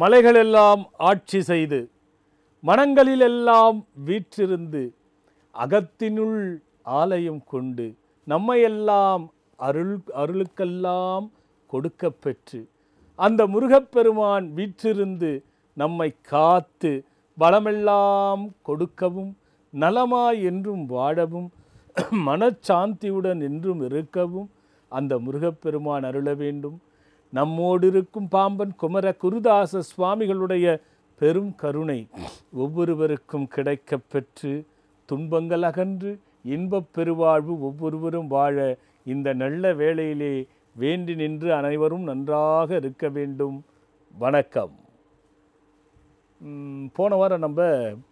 மலைகளெல்லாம் ஆட்சி செய்து மனங்களிலெல்லாம் வீற்றிருந்து அகத்தினுள் ஆலயம் கொண்டு நம்மையெல்லாம் அருள் அருளுக்கெல்லாம் கொடுக்கப் பெற்று அந்த முருகப்பெருமான் வீற்றிருந்து நம்மை காத்து வளமெல்லாம் கொடுக்கவும் நலமாய் என்றும் வாழவும் மனச்சாந்தியுடன் என்றும் இருக்கவும் அந்த முருகப்பெருமான் அருள வேண்டும் நம்மோடு இருக்கும் பாம்பன் குமர குருதாச சுவாமிகளுடைய பெரும் கருணை ஒவ்வொருவருக்கும் கிடைக்கப் பெற்று துன்பங்கள் அகன்று இன்பப் பெருவாழ்வு ஒவ்வொருவரும் வாழ இந்த நல்ல வேளையிலே வேண்டி நின்று அனைவரும் நன்றாக இருக்க வேண்டும் வணக்கம் ம், போன வாரம் நம்ம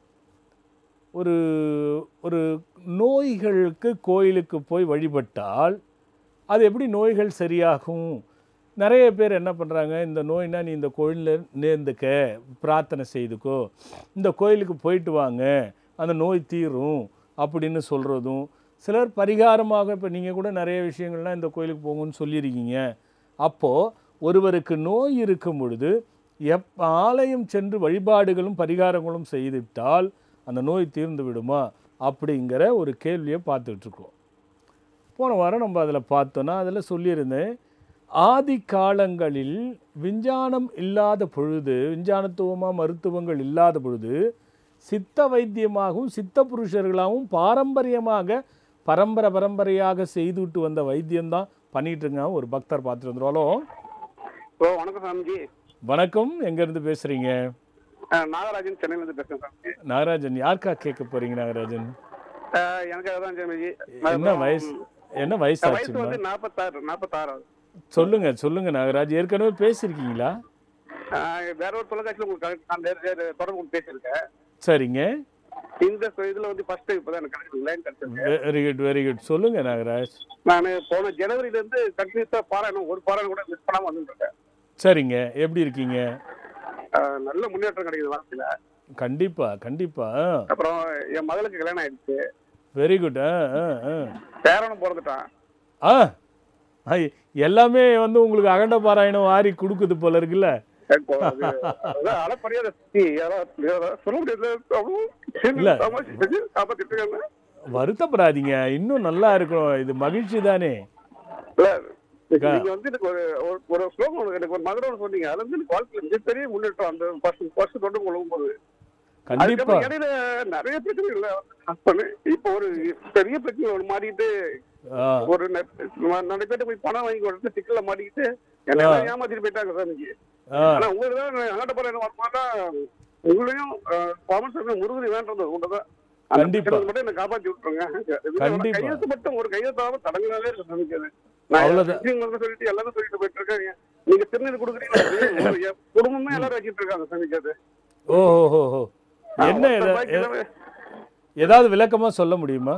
ஒரு ஒரு நோய்களுக்கு கோயிலுக்கு போய் வழிபட்டால் அது எப்படி நோய்கள் சரியாகும் நிறைய பேர் என்ன பண்ணுறாங்க இந்த நோய்னா நீ இந்த கோயிலில் நேர்ந்துக்க பிரார்த்தனை செய்துக்கோ இந்த கோயிலுக்கு போயிட்டு வாங்க அந்த நோய் தீரும் அப்படின்னு சொல்கிறதும் சிலர் பரிகாரமாக இப்போ நீங்கள் கூட நிறைய விஷயங்கள்லாம் இந்த கோயிலுக்கு போங்கன்னு சொல்லியிருக்கீங்க அப்போது ஒருவருக்கு நோய் இருக்கும் பொழுது எப் ஆலயம் சென்று வழிபாடுகளும் பரிகாரங்களும் செய்துவிட்டால் அந்த நோய் தீர்ந்து விடுமா அப்படிங்கிற ஒரு கேள்வியை பார்த்துட்டு இருக்கோம் போன வாரம் நம்ம அதில் பார்த்தோன்னா அதில் சொல்லியிருந்தேன் ஆதி காலங்களில் விஞ்ஞானம் இல்லாத பொழுது விஞ்ஞானத்துவமாக மருத்துவங்கள் இல்லாத பொழுது சித்த வைத்தியமாகவும் சித்த புருஷர்களாகவும் பாரம்பரியமாக பரம்பரை பரம்பரையாக செய்துவிட்டு வந்த வைத்தியம்தான் பண்ணிட்டு இருக்காங்க ஒரு பக்தர் பார்த்துட்டு வந்துருவாலும் ஓ வணக்கம் சாமிஜி வணக்கம் எங்கேருந்து பேசுகிறீங்க அஹ், நாகராஜன் சென்னையிலேருந்து பேசுறேன் சாமிஜி நாகராஜன் யாருக்கா கேட்க போகிறீங்க நாகராஜன் அஹ், எனக்கு அதான் சாமிஜி என்ன வயசு என்ன வயசு வயசாச்சுமா வந்து நாற்பத்தாறு நாற்பத்தாறு சொல்லுங்க சொல்லுங்க நாகராஜ் ஏற்கனவே பேசியிருக்கீங்களா அஹ், வேற ஒரு தொலைக்காட்சியில் உங்களுக்கு கனெக்ட் நான் வேற- வேற தொடர்பு கொண்டு பேசியிருக்கேன் சரிங்க இந்த இதுல வந்து ஃபர்ஸ்ட் இப்பதான் எனக்கு கிடைச்சது லைன் கிடைச்சிருக்கு வெரி குட் வெரி குட் சொல்லுங்க நாகராஜ் நான் போன ஜனவரில இருந்து கண்டினியூஸா பாராயணம் ஒரு பாராயணம் கூட மிஸ் பண்ணாம வந்துட்டு இருக்கேன் சரிங்க எப்படி இருக்கீங்க அஹ், நல்ல முன்னேற்றம் கிடைக்குது வாழ்க்கையில கண்டிப்பா கண்டிப்பா அப்புறம் என் மகளுக்கு கல்யாணம் ஆயிடுச்சு வெரி குட் ஆ ஆ ஆ. பேரனும் பிறந்துட்டான் ஆ ஐ, எல்லாமே வந்து உங்களுக்கு அகண்ட பாராயணம் வாரி கொடுக்குது போல இருக்குல்ல இப்போ அது அதான் அளப்பரியாத சக்தி யாராவது யாராவது சொல்ல முடியல இல்ல. காப்பாத்திட்டு இருக்காங்க வருத்தப்படாதீங்க இன்னும் நல்லா இருக்கணும் இது மகிழ்ச்சி தானே இல்ல, நீங்க வந்து எனக்கு ஒரு ஒரு- ஒரு ஸ்லோகம் ஒண்ணு எனக்கு ஒரு மதுரை ஒண்ணு சொன்னீங்க அது வந்து எனக்கு வாழ்க்கையில மிகப்பெரிய முன்னேற்றம் அந்த ஃபர்ஸ்ட் ஃபர்ஸ்ட் தொண்டு கொள்ளும் போது கண்டிப்பா அதுக்கப்புறம் இடையில நிறைய பிரச்சனைகள் பண்ணு இப்போ ஒரு பெரிய பிரச்சனை ஒரு மாட்டிட்டு ஆ ஒரு நெ- ந- நிறைய பேர்ட்ட போய் பணம் வாங்கி கொடுத்து சிக்கல்ல மாட்டிக்கிட்டு என்ன எல்லாம் ஏமாத்திட்டு போயிட்டாங்க சார் இன்னைக்கு ஆ ஆனா உங்களுக்கு தான் அங்கட்ட போற என்ன வருமானா உங்களையும் பவன் சார் முருகனை வேண்டது உங்கள்தான் அந்த கண்டிப்பா. பிரச்சனை மட்டும் என்ன காப்பாத்தி விட்டுருங்க கண்டிப்பா. கையெழுத்து மட்டும் ஒரு கையெழுத்தாவது தடங்களாவே இருக்கு சமைக்கிறது நான் அவ்வளவுதான். முஸ்லீம்களுக்கு சொல்லிட்டு எல்லாரும் சொல்லிட்டு போயிட்டு இருக்காங்க நீங்க திருநெல் கொடுக்குறீங்களா என் குடும்பமே எல்லாரும் வச்சிட்டு இருக்காங்க சமைக்கிறது ஓ ஓ ஓ ஓ என்ன எதா- எ- ஏதாவது விளக்கமா சொல்ல முடியுமா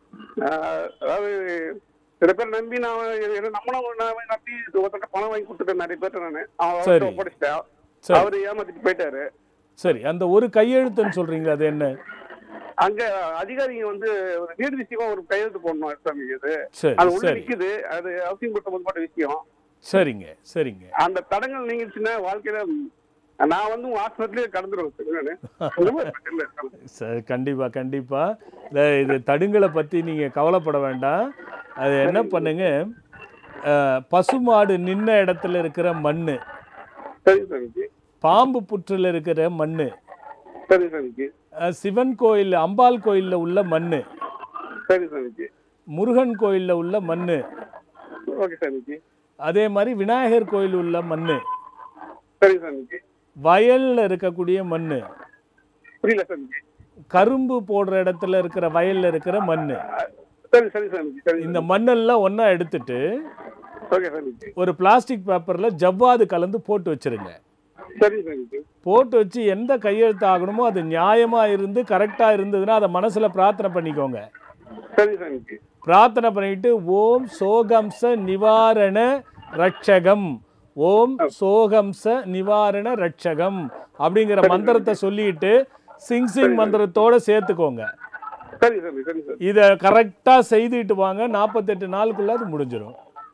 அதாவது சில பேர் நம்பி நான் என்ன நம்மளும் நான் நம்பி ஒருத்தட்ட பணம் வாங்கி கொடுத்துட்டேன் நிறைய பேர்ட்ட நானு அவன் சரி. அவர்ட்ட ஒப்படைச்சிட்டேன் சரி அவரு ஏமாத்திட்டு போயிட்டாரு சரி அந்த ஒரு கையெழுத்துன்னு சொல்றீங்க அது என்ன அங்க அதிகாரிங்க வந்து ஒரு வீடு விஷயமா ஒரு கையெழுத்து போடணும் சாமி இது சரி அது உள்ள சரி நிக்குது அது அவசியம் கொடுத்த போது விஷயம் சரிங்க சரிங்க அந்த தடங்கள் நீங்கிச்சுன்னா வாழ்க்கையில நான் வந்து உங்க ஹாஸ்பிட்டலே கடந்துருவேன் சார் நானு ஒண்ணுமே பிரச்சனை இல்லை சாமி. சரி கண்டிப்பா கண்டிப்பா இந்த இது தடுங்களை பத்தி நீங்க கவலைப்பட வேண்டாம் அது என்ன பண்ணுங்க அஹ், பசுமாடு நின்ன இடத்துல இருக்கிற மண்ணு சரி சாமிஜி பாம்பு புற்றுல இருக்கிற மண்ணு சரி சாமிஜி அஹ், சிவன் கோயில் அம்பாள் கோயில்ல உள்ள மண்ணு சரி சாமிஜி முருகன் கோயில்ல உள்ள மண்ணு ஓகே சாமிஜி அதே மாதிரி விநாயகர் கோயில் உள்ள மண்ணு சரி சாமிஜி வயல்ல இருக்கக்கூடிய மண்ணு புரியல சாமிஜி கரும்பு போடுற இடத்துல இருக்கிற வயல்ல இருக்கிற மண்ணு சரி சரி சாமிஜி சரி இந்த மண்ணெல்லாம் ஒண்ணா எடுத்துட்டு ஓகே சாமிஜி ஒரு பிளாஸ்டிக் பேப்பர்ல ஜவ்வாது கலந்து போட்டு வச்சிருங்க சரி சாமிஜி போட்டு வச்சு எந்த கையெழுத்து ஆகணுமோ அது நியாயமா இருந்து கரெக்டா இருந்ததுன்னா அதை மனசுல பிரார்த்தனை பண்ணிக்கோங்க சரி சாமிஜி பிரார்த்தனை பண்ணிட்டு ஓம் சோகம்ச நிவாரண ரட்சகம் ஓம் சோகம்ச நிவாரண ரட்சகம் அப்படிங்கிற மந்திரத்தை சொல்லிட்டு சிங் சிங் மந்திரத்தோட சேர்த்துக்கோங்க சரி சாமி சரி சார் இதை கரெக்டாக செய்துட்டு வாங்க நாற்பத்தெட்டு நாளுக்குள்ள அது முடிஞ்சிடும்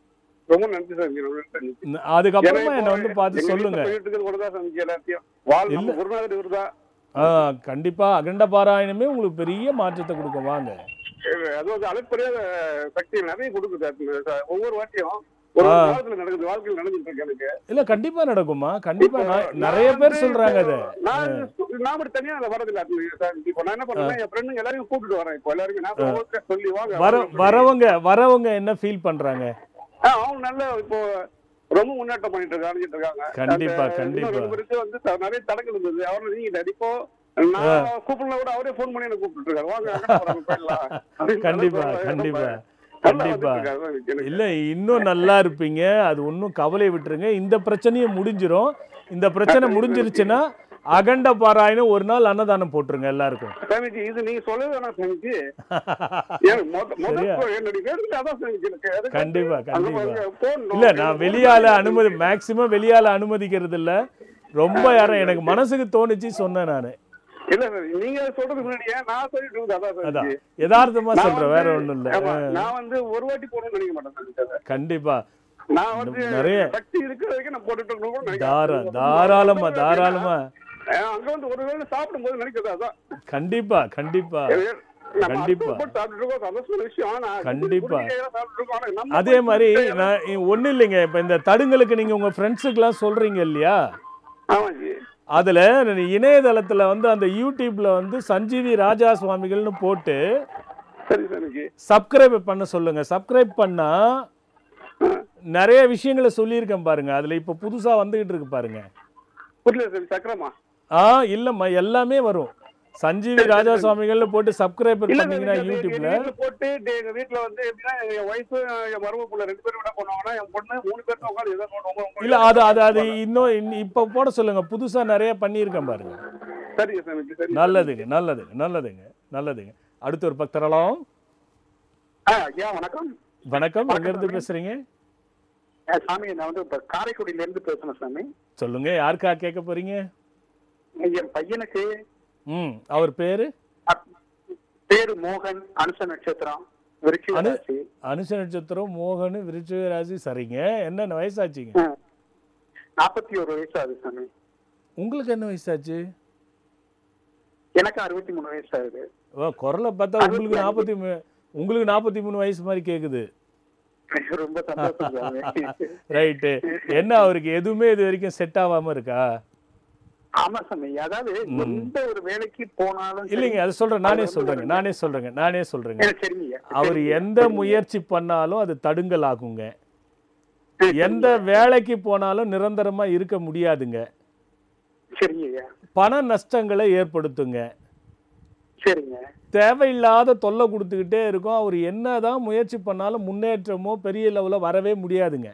ரொம்ப நன்றி சாமி ரொம்ப நன்றி ந- அதுக்கப்புறமா ஏன்னா என்னை இப்போ வந்து பார்த்து எங்க சொல்லுங்க வீட்டுல போயிட்டு இருக்கிறது கூட தான் சாமி எல்லாத்தையும் வாழ் இல்ல. நம்ம குருநாதர் இவர்தான் ஆ கண்டிப்பா அகண்ட பாராயணமே உங்களுக்கு பெரிய மாற்றத்தை கொடுக்கும் வாங்க அஹ் அது வந்து அளப்பரிய சக்தி நிறைய கொடுக்குது அது ச- ஒவ்வொரு வாட்டியும் ஒரு ஆ. காலத்துல நடக்குது வாழ்க்கையில் நடந்துட்டு இருக்கு எனக்கு இல்ல கண்டிப்பா நடக்குமா கண்டிப்பா இப்போ நான் நான் நிறைய பேர் வந்து சொல்றாங்க அது நான் நான் மட்டும் தனியா அதை வரதில்ல அது சார் இப்போ நான் என்ன பண்ணுவேன் என் ஃப்ரெண்டுங்க எல்லாரையும் கூப்பிட்டு வரேன் இப்போ எல்லாருமே நான் ஒவ்வொருத்தர சொல்லி வாங்க வர வாங்கன்னு சொல்லி. வரவங்க வரவங்க என்ன ஃபீல் பண்றாங்க ஆ, அவங்க நல்ல இப்போ ரொம்ப முன்னேற்றம் பண்ணிட்டு இருக்காங்க அடைஞ்சிட்டு இருக்காங்க கண்டிப்பா, அந்த கண்டிப்பா. இன்னும் ரெண்டு பேருக்கு வந்து த- நிறைய தடங்கள் இருந்தது அவரை நீங்க இப்போ நான் கூப்பிடல கூட அவரே ஃபோன் பண்ணி எனக்கு கூப்பிட்டு இருக்காரு வாங்க அங்க போறாங்க, போயிடலாம் அப்படின்னு கண்டிப்பா நல்லா கண்டிப்பா நல்லா கண்டிப்பா வந்துட்டு இருக்காரு எனக்கு. இல்ல இன்னும் நல்லா இருப்பீங்க அது ஒன்றும் கவலை விட்டுருங்க இந்த பிரச்சனையும் முடிஞ்சிரும் இந்த பிரச்சனை முடிஞ்சிருச்சுன்னா அகண்ட பாராயணம் ஒரு நாள் அன்னதானம் போட்டுருங்க எல்லாருக்கும் சாமிஜி இது நீங்க சொல்லவே வேணாம் சாமிஜி எனக்கு மொத- முதல் சரியா? என்னுடைய வேண்டுதல் அதான் சாமிஜி எனக்கு அதுக்கு கண்டிப்பா அங்க கண்டிப்பா பாருங்க, போடணும். இல்ல நான் எனக்கு வெளியால ஒரு அனுமதி மேக்சிமம் வெளியால அனுமதிக்கிறது இல்ல ரொம்ப யாரும் எனக்கு மனசுக்கு தோணுச்சு சொன்னேன் நானு இல்ல சார் நீங்க சொல்றது முன்னாடியே நான் சொல்லிட்டு இருக்குது அதான் அதான் சாமிஜி யதார்த்தமா நான் சொல்றேன் வேற வந்து- ஒண்ணும் இல்ல ஆமா, நான் வந்து ஒரு வாட்டி போடணும்னு நினைக்க மாட்டேன் சாமிஜி அதை. கண்டிப்பா நான் வந்து நிறைய- சக்தி இருக்கிற வரைக்கும் நான் போட்டுட்டு இருக்கணும் கூட தாரா நினைக்கிறேன். தாராளமா தாராளமா அஹ் அங்க வந்து ஒரு வேளை சாப்பிடும் போது நினைக்கிறது அதான் கண்டிப்பா கண்டிப்பா நம்ம கண்டிப்பா. அற்புதம் போட்டு சாப்பிட்டுட்டு இருக்கோம், சந்தோஷமான விஷயம். ஆனா, கண்டிப்பா. குடிநீரை சாப்பிட்டுட்டு இருக்கோம். ஆனா நம்ம அதே மாதிரி போய் நான் ஒன்றும் இல்லைங்க இப்போ இந்த தடுங்களுக்கு நீங்கள் உங்கள் ஃப்ரெண்ட்ஸுக்கெலாம் சொல்கிறீங்க இல்லையா ஆமாஜி. அதில் இணையதளத்தில் வந்து அந்த யூடியூப்பில் வந்து சஞ்சீவி ராஜா சுவாமிகள்னு போட்டு சரி சாமிஜி. சப்ஸ்கிரைப் பண்ண சொல்லுங்கள் சப்ஸ்கிரைப் பண்ணால் நிறைய விஷயங்களை சொல்லியிருக்கேன் பாருங்க அதில் இப்போ புதுசாக வந்துக்கிட்டு இருக்கு பாருங்க புரியல சாமி, சக்கரமா? ஆ இல்லைம்மா எல்லாமே வரும் சஞ்சீவி ராஜா சுவாமிகள்னு போட்டு சப்ஸ்கிரைபர் இல்ல பண்ணீங்கன்னா சாமி, அது எங்க யூடியூப்ல வீட்டுல போட்டு, டே- எங்க வீட்டுல வந்து எப்படின்னா, என் wife, என் மருமக புள்ள ரெண்டு பேரும் என்ன பண்ணுவாங்கன்னா, என் பொண்ணு மூணு பேர் தான் உட்கார்ந்து ஏதோ ஒண்ணு உங்க- உங்க- இல்லை அது அது அது இன்னும் இன்னி- இப்போ போட சொல்லுங்க புதுசாக நிறைய பண்ணியிருக்கேன் பாருங்க சரிங்க சாமிஜி, சரிங்க. நல்லதுங்க நல்லதுங்க நல்லதுங்க நல்லதுங்க அடுத்த ஒரு பக்தரலாம் ஆ, ஐயா, வணக்கம் வணக்கம் எங்கேருந்து பேசுறீங்க ஆ, சாமி நான் வந்து இப்ப காரைக்குடியில இருந்து பேசுறேன் சாமி சொல்லுங்க யாருக்கா கேட்க போறீங்க என் பையனுக்கு ம் அவர் பேரு அப்- பேரு மோகன் அனுச நட்சத்திரம் விருச்சிக அனு- ராசி. அனுஷ நட்சத்திரம் மோகன் விருச்சிக ராசி சரிங்க என்னென்ன வயசாச்சுங்க ஆ. நாற்பத்தி ஒரு வயசு ஆகுது சாமி உங்களுக்கு என்ன வயசாச்சு எனக்கு அறுபத்தி மூணு வயசு ஆகுது ஓ குரலை பார்த்தா உங்களுக்கு நாற்பத்தி மூ- உங்களுக்கு நாற்பத்தி மூணு வயசு மாதிரி கேட்குது ரொம்ப சந்தோஷம் சாமி ரைட்டு என்ன அவருக்கு எதுவுமே இது வரைக்கும் செட் ஆகாம இருக்கா ஆமா சாமி அதாவது எந்த ஒரு வேலைக்கு போனாலும் சரி- இல்லைங்க அது சொல்றேன் நானே சொல்றேங்க நானே சொல்றேங்க நானே சொல்றேங்க ஏ, சரிங்க அவர் எந்த முயற்சி பண்ணாலும் அது தடுங்கல் ஆகுங்க எந்த வேலைக்கு போனாலும் நிரந்தரமா இருக்க முடியாதுங்க சரிங்க ஐயா பண நஷ்டங்களை ஏற்படுத்துங்க சரிங்க தேவையில்லாத தொல்லை கொடுத்துக்கிட்டே இருக்கும் அவர் என்னதான் முயற்சி பண்ணாலும் முன்னேற்றமோ பெரிய லெவலில் வரவே முடியாதுங்க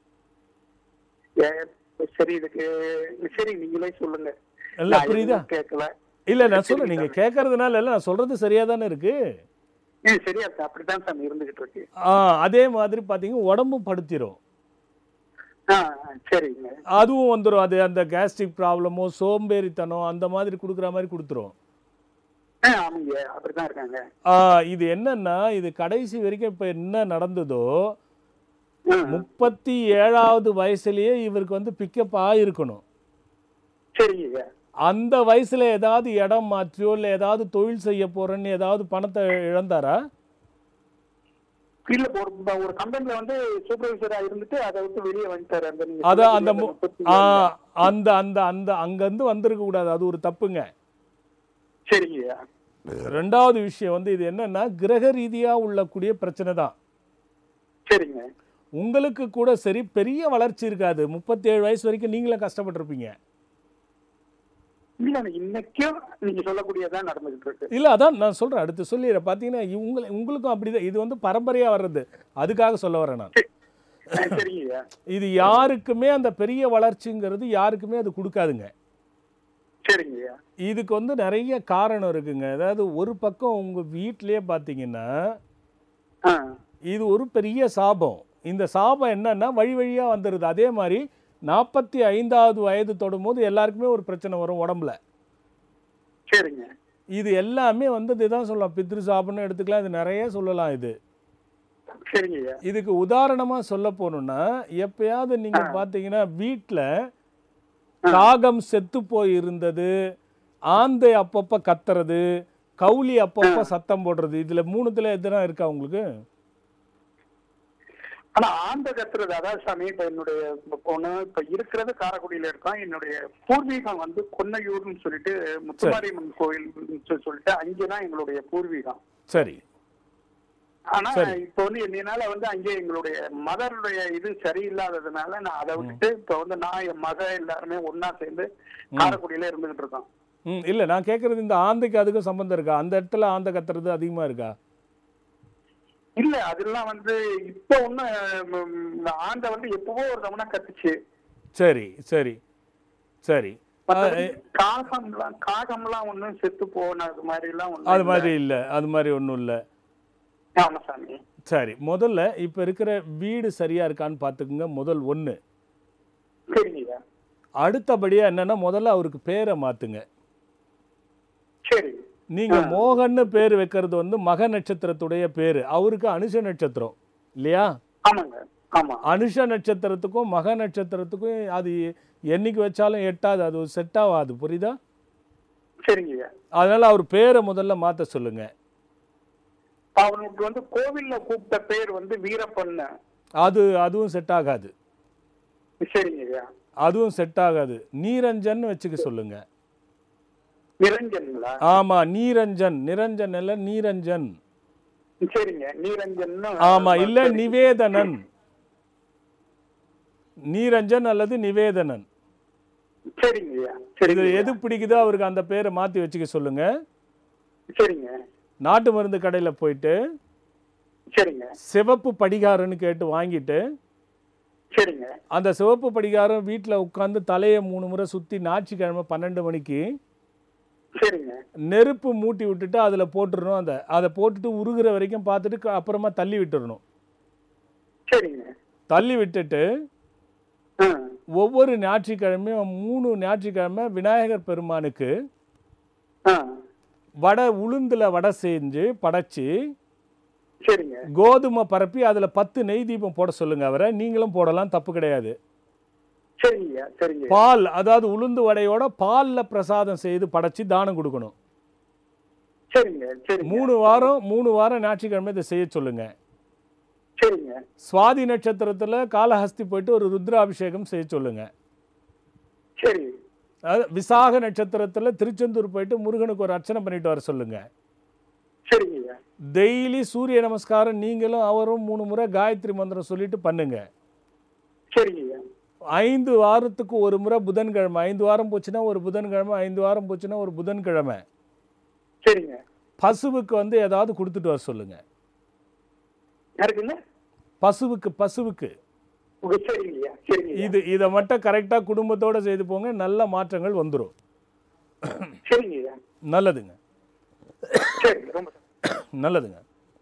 ஏ, சரி இதுக்கு சரி நீங்களே சொல்லுங்க இல்ல நான் புரியுதா எதுவும் கேட்கல இல்ல நான் சொல்றேன் நீங்க கேட்கறதுனால இல்ல நான் சொல்றது சரியா தானே இருக்கு ஏ, சரியா இருக்கு அப்படித்தான் சாமி இருந்துகிட்டு இருக்கு ஆ, அதே மாதிரி பாத்தீங்க உடம்பு படுத்திரும் ஆ சரிங்க அதுவும் வந்துடும் அது அந்த கேஸ்ட்ரிக் ப்ராப்ளமோ சோம்பேறித்தனம் அந்த மாதிரி கொடுக்குற மாதிரி கொடுத்துரும் ஆ, ஆமாங்க அப்படித்தான் இருக்காங்க ஆ, இது என்னன்னா இது கடைசி வரைக்கும் இப்போ என்ன நடந்ததோ ஆ, முப்பத்தி ஏழாவது வயசுலயே இவருக்கு வந்து பிக்கப் ஆயிருக்கணும் சரிங்க ஐயா அந்த வயசுல ஏதாவது இடம் மாற்றியோ இல்லை ஏதாவது தொழில் செய்ய போறேன்னு ஏதாவது பணத்தை இழந்தாரா இல்ல ஒரு ஒரு கம்பெனில வந்து சூப்பர்வைசரா இருந்துட்டு அதை விட்டு வெளியே வந்துட்டாரு அந்த நீங்க அதான் அந்த சொன்னது மு- முப்பத்தி ஆ, ஏழுல. அந்த அந்த அந்த அங்கேருந்து வந்திருக்க கூடாது அது ஒரு தப்புங்க சரிங்க ஐயா ரெண்டாவது விஷயம் வந்து இது என்னன்னா கிரக ரீதியா உள்ளக்கூடிய பிரச்சனை தான் சரிங்க உங்களுக்கு கூட சரி பெரிய வளர்ச்சி இருக்காது முப்பத்தேழு வயசு வரைக்கும் நீங்களே கஷ்டப்பட்டிருப்பீங்க இல்ல இன்னைக்கும் நீங்க சொல்லக்கூடியதான் நடந்துகிட்டு இருக்கு இல்ல அதான் நான் சொல்றேன் அடுத்து சொல்லிடுறேன் பார்த்தீங்கன்னா இவங்க உங்களுக்கும் அப்படிதான் இது வந்து பரம்பரையா வர்றது அதுக்காக சொல்ல வரேன் நான் ஆ, சரிங்க ஐயா இது யாருக்குமே அந்த பெரிய வளர்ச்சிங்கிறது யாருக்குமே அது கொடுக்காதுங்க சரிங்க ஐயா இதுக்கு வந்து நிறைய காரணம் இருக்குங்க அதாவது ஒரு பக்கம் உங்க வீட்டிலேயே பார்த்தீங்கன்னா ஆ இது ஒரு பெரிய சாபம் இந்த சாபம் என்னன்னா வழி வழியா வந்துடுது அதே மாதிரி நாற்பத்தி ஐந்தாவது வயது தொடும்போது எல்லாருக்குமே ஒரு பிரச்சனை வரும் உடம்புல சரிங்க இது எல்லாமே வந்து இதுதான் சொல்லலாம் பித்ரு சாபம்னு எடுத்துக்கலாம் இது நிறைய சொல்லலாம் இது சரிங்க ஐயா இதுக்கு உதாரணமாக சொல்ல போகணுன்னா எப்பயாவது நீங்கள் பார்த்தீங்கன்னா வீட்டில் காகம் செத்து போய் இருந்தது ஆந்தை அப்பப்போ கத்துறது கவுளி அப்பப்போ சத்தம் போடுறது இதில் மூணுத்தில் எதுனா இருக்கா உங்களுக்கு ஆனா ஆந்த கத்துறது அதாவது சாமி இப்ப என்னுடைய பொண்ணு இப்ப இருக்கிறது காரைக்குடியில இருக்கோம் என்னுடைய பூர்வீகம் வந்து கொன்னையூர்னு சொல்லிட்டு முத்துமாரியம்மன் கோயில் சொல்லிட்டு அங்கதான் எங்களுடைய பூர்வீகம் சரி ஆனா சரி. இப்ப வந்து என்னால வந்து அங்கே எங்களுடைய மதருடைய இது சரியில்லாததுனால நான் அதை விட்டுட்டு இப்ப வந்து நான் என் மக எல்லாருமே ஒண்ணா சேர்ந்து காரைக்குடியில இருந்துகிட்டு இருக்கோம் ம் இல்லை நான் கேட்குறது இந்த ஆந்தைக்கு அதுக்கும் சம்மந்தம் இருக்கா அந்த இடத்துல ஆந்தை கத்துறது அதிகமாக இருக்கா இல்ல அதெல்லாம் வந்து இப்ப ஒண்ணு ஆண்ட வந்து எப்பவோ ஒரு தவணை கத்துச்சு சரி சரி சரி மத்தபடி காகம்லாம் காகம்லாம் ஒண்ணும் செத்து போனது மாதிரி எல்லாம் ஒண்ணும் அது இல்ல. மாதிரி இல்லை அது மாதிரி ஒன்றும் இல்லை ஆமா சாமி சரி முதல்ல இப்போ இருக்கிற வீடு சரியாக இருக்கான்னு பார்த்துக்குங்க முதல் ஒன்று சரிங்க அடுத்தபடியாக என்னென்னா முதல்ல அவருக்கு பேரை மாற்றுங்க சரி நீங்கள் மோகன்னு பேர் வைக்கிறது வந்து மக நட்சத்திரத்துடைய பேர் அவருக்கு அனுஷ நட்சத்திரம் இல்லையா ஆமாங்க ஆமா அனுஷ நட்சத்திரத்துக்கும் மக நட்சத்திரத்துக்கும் அது என்னைக்கு வச்சாலும் எட்டாது அது செட் ஆகாது புரியுதா சரிங்க அதனால் அவர் பேரை முதல்ல மாற்ற சொல்லுங்க அவனுக்கு வந்து கோவில்ல கூப்பிட்ட பேர் வந்து வீரப்பன் அது அதுவும் செட் ஆகாது சரிங்க அதுவும் செட் ஆகாது நீரஞ்சன் வச்சுக்க சொல்லுங்க நிரஞ்சன்களா ஆமா நீரஞ்சன் நிரஞ்சன் இல்ல நீரஞ்சன் சரிங்க நீரஞ்சன் ஆமா இல்ல நிவேதனன் நீரஞ்சன் அல்லது நிவேதனன் சரிங்க இது சரிங்க எது பிடிக்குதோ அவருக்கு அந்த பேரை மாத்தி வச்சுக்க சொல்லுங்க சரிங்க நாட்டு மருந்து கடையில போயிட்டு சரிங்க சிவப்பு படிகாரன்னு கேட்டு வாங்கிட்டு சரிங்க அந்த சிவப்பு படிகாரம் வீட்டில் உட்காந்து தலையை மூணு முறை சுற்றி ஞாயிற்றுக்கிழமை பன்னெண்டு மணிக்கு சரிங்க நெருப்பு மூட்டி விட்டுட்டு அதில் போட்டுறணும் அந்த அதை போட்டுட்டு உருகுற வரைக்கும் பார்த்துட்டு க- அப்புறமா தள்ளி விட்டுறணும் சரிங்க தள்ளி விட்டுட்டு ஆ ஒவ்வொரு ஞாயிற்றுக்கிழமையும் மூணு ஞாயிற்றுக்கிழமை விநாயகர் பெருமானுக்கு ஆ வடை உளுந்தில் வடை செஞ்சு படைச்சு சரிங்க கோதுமை பரப்பி அதில் பத்து நெய் தீபம் போட சொல்லுங்க அவரை நீங்களும் போடலாம் தப்பு கிடையாது சரிங்க சரிங்க பால் அதாவது உளுந்து வடையோட பாலில் பிரசாதம் செய்து படைச்சு தானம் கொடுக்கணும் சரிங்க சரிங்க மூணு வாரம் மூணு வாரம் ஞாயிற்றுக்கிழமை இதை செய்ய சொல்லுங்க சரிங்க சுவாதி நட்சத்திரத்தில் காளஹஸ்தி போயிட்டு ஒரு ருத்ராபிஷேகம் செய்ய சொல்லுங்க சரி அதாவது விசாக நட்சத்திரத்தில் திருச்செந்தூர் போயிட்டு முருகனுக்கு ஒரு அர்ச்சனை பண்ணிட்டு வர சொல்லுங்க சரிங்க டெய்லி சூரிய நமஸ்காரம் நீங்களும் அவரும் மூணு முறை காயத்ரி மந்திரம் சொல்லிட்டு பண்ணுங்க சரிங்க ஐந்து வாரத்துக்கு ஒரு முறை புதன்கிழமை ஐந்து வாரம் போச்சுன்னா ஒரு புதன்கிழமை ஐந்து வாரம் போச்சுன்னா ஒரு புதன்கிழமை சரிங்க பசுவுக்கு வந்து ஏதாவது கொடுத்துட்டு வர சொல்லுங்க யாருக்குங்க பசுவுக்கு பசுவுக்கு உங்க சரிங்கய்யா சரிங்க இது இதை மட்டும் கரெக்டாக குடும்பத்தோட செய்து போங்க நல்ல மாற்றங்கள் வந்துடும் சரிங்கய்யா நல்லதுங்க சரி ரொம்ப நல்லதுங்க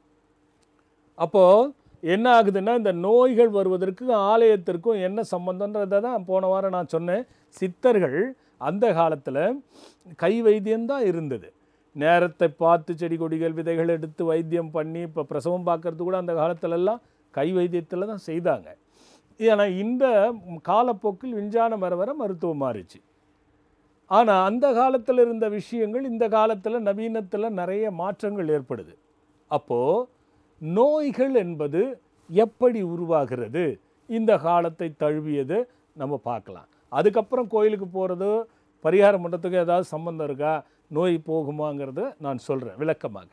அப்போது என்ன ஆகுதுன்னா இந்த நோய்கள் வருவதற்கு ஆலயத்திற்கும் என்ன சம்பந்தன்றதை தான் போன வாரம் நான் சொன்னேன் சித்தர்கள் அந்த காலத்தில் கை வைத்தியம்தான் இருந்தது நேரத்தை பார்த்து செடி கொடிகள் விதைகள் எடுத்து வைத்தியம் பண்ணி இப்போ பிரசவம் பார்க்கறது கூட அந்த காலத்துலலாம் கை வைத்தியத்தில் தான் செய்தாங்க ஏன்னா இந்த காலப்போக்கில் விஞ்ஞானம் வர வர மருத்துவம் மாறிச்சு ஆனால் அந்த காலத்தில் இருந்த விஷயங்கள் இந்த காலத்தில் நவீனத்தில் நிறைய மாற்றங்கள் ஏற்படுது அப்போது நோய்கள் என்பது எப்படி உருவாகிறது இந்த காலத்தை தழுவியது நம்ம பார்க்கலாம் அதுக்கப்புறம் கோயிலுக்கு போகிறது பரிகாரம் பண்ணுறதுக்கு ஏதாவது சம்பந்தம் இருக்கா நோய் போகுமாங்கிறத நான் சொல்கிறேன் விளக்கமாக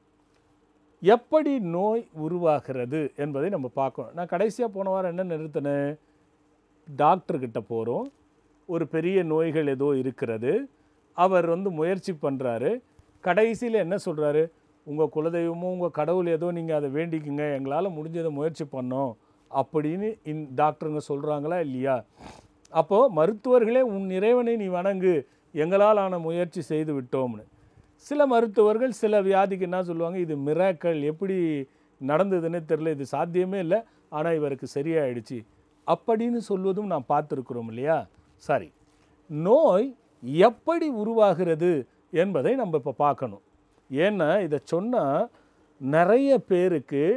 எப்படி நோய் உருவாகிறது என்பதை நம்ம பார்க்கணும் நான் கடைசியாக போன வாரம் என்ன நிறுத்தினேன் டாக்டர்கிட்ட போகிறோம் ஒரு பெரிய நோய்கள் ஏதோ இருக்கிறது அவர் வந்து முயற்சி பண்ணுறாரு கடைசியில் என்ன சொல்கிறாரு உங்கள் குலதெய்வமும் உங்கள் கடவுள் ஏதோ நீங்கள் அதை வேண்டிக்குங்க எங்களால் முடிஞ்சதை முயற்சி பண்ணோம் அப்படின்னு இன் டாக்டருங்க சொல்கிறாங்களா இல்லையா அப்போது மருத்துவர்களே உன் இறைவனை நீ வணங்கு எங்களால் ஆன முயற்சி செய்து விட்டோம்னு சில மருத்துவர்கள் சில வியாதிக்கு என்ன சொல்லுவாங்க இது மிராக்கள் எப்படி நடந்ததுன்னு தெரில இது சாத்தியமே இல்லை ஆனால் இவருக்கு சரியாயிடுச்சு அப்படின்னு சொல்வதும் நான் பார்த்துருக்குறோம் இல்லையா சரி நோய் எப்படி உருவாகிறது என்பதை நம்ம இப்போ பார்க்கணும் ஏன்னா இதை சொன்னால் நிறைய பேருக்கு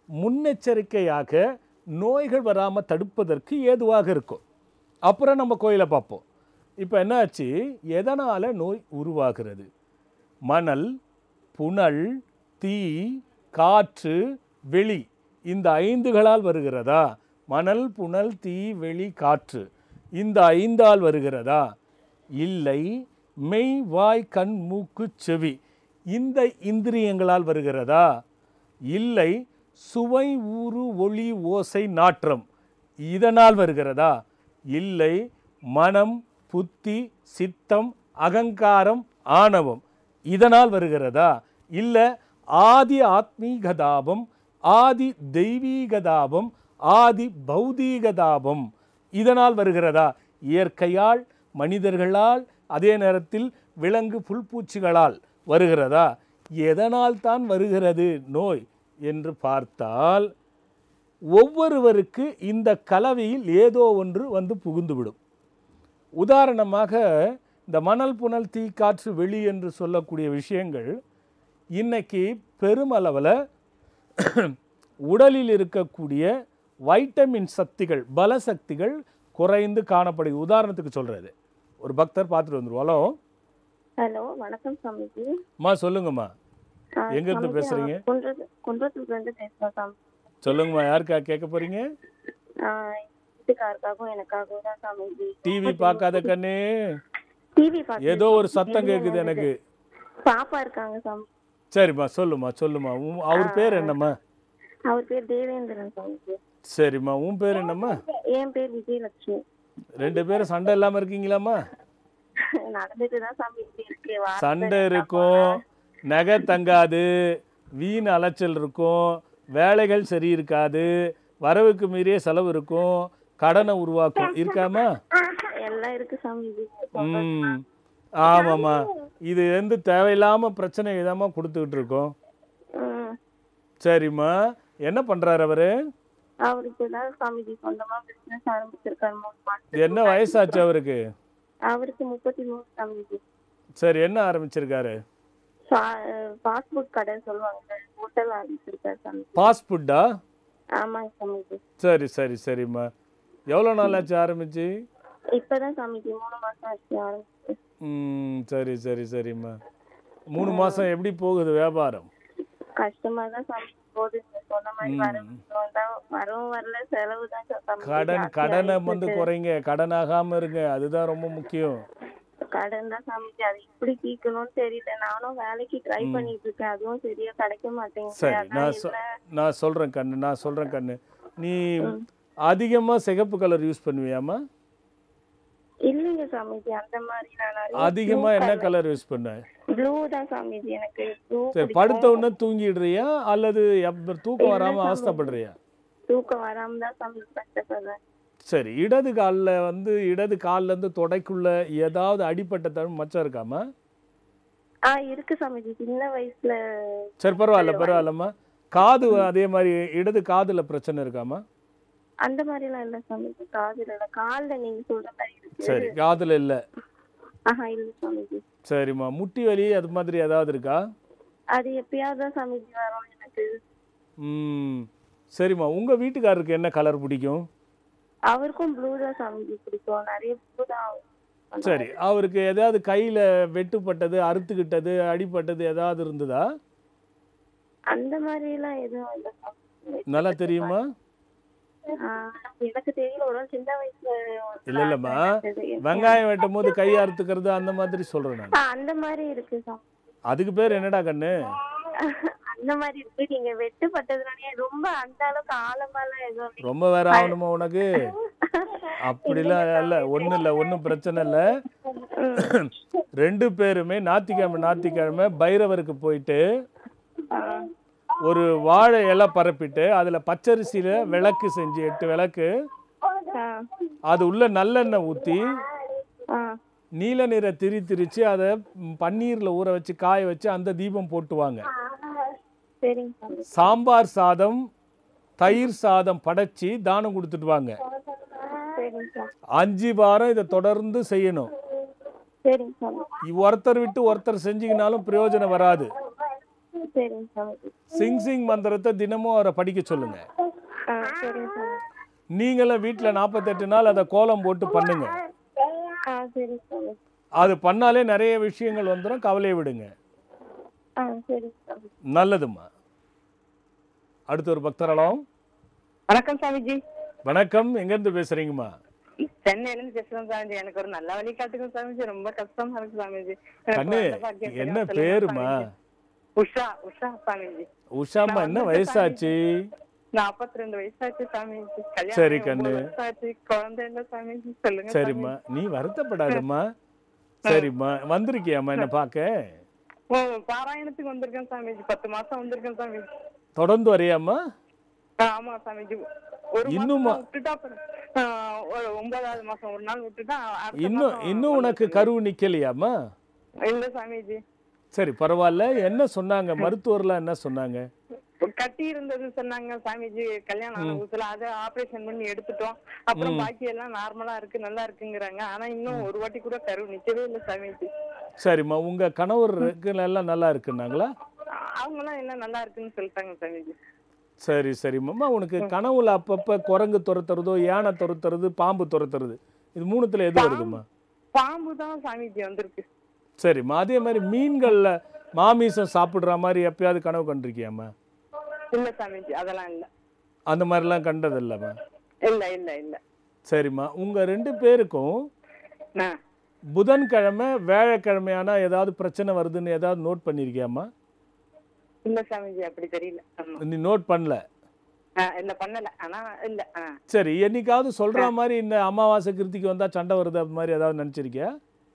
முன்னெச்சரிக்கையாக நோய்கள் வராமல் தடுப்பதற்கு ஏதுவாக இருக்கும் அப்புறம் நம்ம கோயிலை பார்ப்போம் இப்போ என்னாச்சு எதனால் நோய் உருவாகிறது மணல் புனல் தீ காற்று வெளி இந்த ஐந்துகளால் வருகிறதா மணல் புனல் தீ வெளி காற்று இந்த ஐந்தால் வருகிறதா இல்லை மெய் வாய் கண் மூக்கு செவி இந்த இந்திரியங்களால் வருகிறதா இல்லை சுவை ஊறு ஒளி ஓசை நாற்றம் இதனால் வருகிறதா இல்லை மனம் புத்தி சித்தம் அகங்காரம் ஆணவம் இதனால் வருகிறதா இல்லை ஆதி ஆத்மீகதாபம் ஆதி தெய்வீகதாபம் ஆதி பௌதீகதாபம் இதனால் வருகிறதா இயற்கையால் மனிதர்களால் அதே நேரத்தில் விலங்கு புல்பூச்சிகளால் வருகிறதா எதனால் தான் வருகிறது நோய் என்று பார்த்தால் ஒவ்வொருவருக்கு இந்த கலவையில் ஏதோ ஒன்று வந்து புகுந்துவிடும் உதாரணமாக இந்த மணல் புனல் தீ காற்று வெளி என்று சொல்லக்கூடிய விஷயங்கள் இன்னைக்கு பெருமளவில் உடலில் இருக்கக்கூடிய வைட்டமின் சக்திகள் பல சக்திகள் குறைந்து காணப்படுது உதாரணத்துக்கு சொல்கிறது ஒரு பக்தர் பார்த்துட்டு வந்துருவோம் ஹலோ ஹலோ வணக்கம் சாமிஜி அம்மா சொல்லுங்கம்மா ஆ, எங்க இருந்து சாமிஜி, பேசுறீங்க? நான் குன்றத்து குன்றத்துல இருந்து பேசுறேன் சாமி சொல்லுங்கம்மா யாருக்கா கேட்க போறீங்க ஆ, வீட்டுக்காருக்காகவும் எனக்காகவும் தான் சாமிஜி டிவி பார்க்காத கண்ணு டிவி பார்த்து ஏதோ ஒரு சத்தம் கேட்குது எனக்கு பாப்பா இருக்காங்க சாமி சரிம்மா சொல்லுமா சொல்லுமா உன் அவர் பேர் என்னம்மா அவர் பேர் தேவேந்திரன் சாமிஜி சரிம்மா உன் பேர் என்னம்மா என் பேர் விஜயலட்சுமி ரெண்டு பேரும் சண்டை இல்லாமல் இருக்கீங்களாம்மா நடந்துட்டு தான் சாமி இப்படி இருக்கு வாரத்துல சண்டை ரெண்டு இருக்கும் அப்பா. நகை தங்காது வீண் அலைச்சல் இருக்கும் வேலைகள் சரி இருக்காது வரவுக்கு மீறிய செலவு இருக்கும் கடனை உருவாக்கும் இருக்காமா எல்லாம் இருக்கு சாமிஜி ம் ஆமாம்மா இது வந்து தேவையில்லாமல் பிரச்சனை இதாம்மா கொடுத்துக்கிட்டு இருக்கோம் ம். சரிம்மா என்ன பண்ணுறாரு அவர் அவருக்கு தான் சாமிஜி சொந்தமா பிசினஸ் ஆரம்பிச்சிருக்காரு மூணு மாசம் என்ன வயசாச்சு அவருக்கு அவருக்கு முப்பத்தி மூணு சாமிஜி சரி என்ன ஆரம்பிச்சிருக்காரு ஃபாஸ்ட் ஃபுட் கடை சொல்லுவாங்க ஹோட்டல் ஆரம்பிச்சிருக்காரு சாமி ஃபாஸ்ட் ஃபுட்டா ஆமாங்க சாமிஜி சரி சரி சரிம்மா எவ்வளோ நாள் ஆச்சு ஆரம்பிச்சு இப்பதான் சாமிஜி மூணு மாசம் ஆச்சு ஆரம்பிச்சு ம் சரி சரி சரிம்மா மூணு மாதம் எப்படி போகுது வியாபாரம் கஷ்டமா தான் சாமி போகுது நீங்க சொன்ன மாதிரி ம். வரவும் வந்தா வரவும் வரல செலவு தான் சாமி கடன் ஜாஸ்தி கடனை ஆயிட்டு வந்து இருக்கு. குறைங்க கடன் ஆகாம இருங்க அதுதான் ரொம்ப முக்கியம் கடன் தான் சாமிஜி அது எப்படி தீக்கணும்னு தெரியல நானும் வேலைக்கு ட்ரை ம். பண்ணிட்டு இருக்கேன் அதுவும் சரியா கிடைக்க மாட்டேங்குது சரி அதான் நான் சொ- இல்ல நான் சொல்கிறேன் கண்ணு நான் சொல்கிறேன் கண்ணு நீ ம். அதிகமாக சிகப்பு கலர் யூஸ் பண்ணுவியாம்மா இல்லைங்க சாமிஜி அந்த மாதிரி நான் நிறைய அதிகமாக என்ன கலர் யூஸ் பண்ண ப்ளூ தான் சாமிஜி எனக்கு ப்ளூ சரி படுத்த உடனே தூங்கிடுறியா அல்லது எப்ப- தூக்கம் இல்ல வராமல் சாமி. அவஸ்தைப்படுறியா தூக்கம் வராம தான் சாமி கஷ்டப்படுறேன் சரி இடது காலில் வந்து இடது கால்ல இருந்து தொடைக்குள்ள ஏதாவது அடிப்பட்ட தரம் மச்சம் இருக்காமா ஆ இருக்கு சாமிஜி சின்ன வயசுல சரி பரவாயில்ல பரவாயில்லம்மா காது அதே மாதிரி இடது காதுல பிரச்சனை இருக்காமா அந்த மாதிரி எல்லாம் இல்ல சாமிஜி காதுல இல்ல கால்ல நீங்க சொல்ற மாதிரி இருக்கு சரி காதுல இல்லை ஆஹா இல்ல சாமிஜி சரிம்மா முட்டி வலி அது மாதிரி ஏதாவது இருக்கா அது எப்பயாவது தான் சாமிஜி வரும் எனக்கு ம் சரிம்மா உங்கள் வீட்டுக்காரருக்கு என்ன கலர் பிடிக்கும் அவருக்கும் ப்ளூ தான் சாமிஜி பிடிக்கும் நிறைய ப்ளூ தான் பண்ணுவாரு. சரி அவருக்கு ஏதாவது கையில் வெட்டுப்பட்டது அறுத்துக்கிட்டது அடிப்பட்டது ஏதாவது இருந்ததா அந்த மாதிரி எல்லாம் எதுவும் இல்ல சாமிஜி நல்லா தெரியுமா ஆ, எனக்கு தெரியல ஒரு நாள் சின்ன வயசுல ஒரு இல்ல இல்லம்மா நடந்தது. வெங்காயம் வெட்டும் போது கை அறுத்துக்கிறது அந்த மாதிரி சொல்கிறேன் நான் ஆ, அந்த மாதிரி இருக்கு சாமி அதுக்கு பேர் என்னடா கண்ணு அந்த மாதிரி இருக்கு நீங்க வெட்டுப்பட்டதுனாலே ரொம்ப அந்த அளவுக்கு ஆழமாலாம் எதுவும் இல்லை. ரொம்ப வேற ஆகணுமா உனக்கு அப்படிலாம் இல்லை ஒன்றும் இல்லை ஒன்றும் பிரச்சனை இல்லை ம். ரெண்டு பேருமே ஞாத்திக்கிழமை ஞாத்திக்கிழமை பைரவருக்கு போயிட்டு ஆ, ஒரு வாழை இலை பரப்பிட்டு அதில் பச்சரிசியில் விளக்கு செஞ்சு எட்டு விளக்கு ஆ, அது உள்ள நல்லெண்ணெய் ஊற்றி ஆ. நீல நிற திரி திரிச்சு அதை பன்னீரில் ஊற வச்சு காய வச்சு அந்த தீபம் போட்டுவாங்க சரிங்க சாமி சாம்பார் சாதம் தயிர் சாதம் படைச்சி தானம் கொடுத்துட்டு வாங்க சரிங்க சாமி அஞ்சு வாரம் இதை தொடர்ந்து செய்யணும் சரிங்க சாமி ஒருத்தர் விட்டு ஒருத்தர் செஞ்சீங்கனாலும் பிரயோஜனம் வராது சரிங்க சாமிஜி சிங் சிங் மந்திரத்தை தினமும் அவரை படிக்க சொல்லுங்க ஆ சரிங்க சாமி நீங்களும் வீட்டில் நாற்பத்தெட்டு நாள் அதை கோலம் போட்டு பண்ணுங்க ஆ சரிங்க சாமி அது பண்ணாலே நிறைய விஷயங்கள் வந்துடும் கவலையை விடுங்க ஆ சரிங்க சாமி நல்லதும்மா அடுத்து ஒரு பக்தரலாம் வணக்கம் சாமிஜி வணக்கம் எங்கேருந்து பேசுறீங்கம்மா சென்னையில இருந்து பேசுறேன் சாமிஜி எனக்கு ஒரு நல்ல வழி காட்டுங்க சாமிஜி ரொம்ப கஷ்டமா இருக்கு சாமிஜி எனக்கு கண்ணு குழந்தை பாக்கியம் என்ன தெரியாம சொல்லுங்க பேருமா சாமிஜி. உஷா உஷா சாமிஜி உஷாம்மா நான் என்ன வந்து வயசாச்சு நாற்பத்தி ரெண்டு வயசாச்சு சாமிஜி கல்யாணம் சரி, ஆகி கண்ணு. ஒன்பது வருஷம் ஆச்சு குழந்தை இல்ல சாமிஜி சொல்லுங்க சரிம்மா நீ வருத்தப்படாதம்மா சரிம்மா வந்திருக்கியாம்மா என்ன பார்க்க ஓ பாராயணத்துக்கு வந்திருக்கேன் சாமிஜி பத்து மாசம் வந்திருக்கேன் சாமிஜி தொடர்ந்து வரையாம்மா ஆ, ஆமா சாமிஜி ஒரு இன்னுமா? மாசம் விட்டுட்டா அப்புறம், ஆ, ஒரு ஒன்பதாவது மாசம் ஒரு நாள் விட்டுட்டா அடுத்த இன்னும் மாசம் இன்னும் உனக்கு வந்து- கருவு நிக்கலையாம்மா இல்ல சாமிஜி சரி பரவாயில்ல என்ன சொன்னாங்க மருத்துவர்லாம் என்ன சொன்னாங்க கட்டி இருந்தது சொன்னாங்க சாமிஜி கல்யாணம் ஆன புதுசுல அதை ஆபரேஷன் பண்ணி எடுத்துட்டோம் அப்புறம் பாக்கி எல்லாம் நார்மலா இருக்கு நல்லா இருக்குங்கிறாங்க ஆனா இன்னும் ஒரு வாட்டி கூட கரு நிக்கவே இல்லை சாமிஜி சரிம்மா உங்க கணவர் எல்லாம் நல்லா இருக்குன்னாங்களா அவங்க எல்லாம் எல்லாம் நல்லா இருக்குன்னு சொல்லிட்டாங்க சாமிஜி சரி சரிம்மா உனக்கு கனவுல அப்பப்ப குரங்கு துரத்துறதோ யானை துரத்துறது பாம்பு துரத்துறது இது மூணுத்துல எது வருதுமா பாம்பு தான் சாமிஜி வந்திருக்கு சரிம்மா அதே மாதிரி மீன்கள்ல மாமிசம் சாப்பிடுற மாதிரி எப்பயாவது கனவு கண்டிருக்கியாம்மா இல்ல சாமிஜி அதெல்லாம் இல்ல அந்த மாதிரிலாம் கண்டது இல்லைம்மா இல்ல இல்ல இல்ல சரிம்மா உங்க ரெண்டு பேருக்கும் ஆ. புதன்கிழமை வேலைக்கிழமையானா ஏதாவது பிரச்சனை வருதுன்னு ஏதாவது நோட் பண்ணியிருக்கியாம்மா இல்ல சாமிஜி அப்படி தெரியல ஆமா. நீ நோட் பண்ணல ஆ, இல்ல பண்ணல ஆனா இல்ல ஆ. சரி என்னைக்காவது சொல்ற மாதிரி இந்த அமாவாசை கிருத்திக்கு வந்தா சண்டை வருது அது மாதிரி ஏதாவது நினைச்சிருக்கியா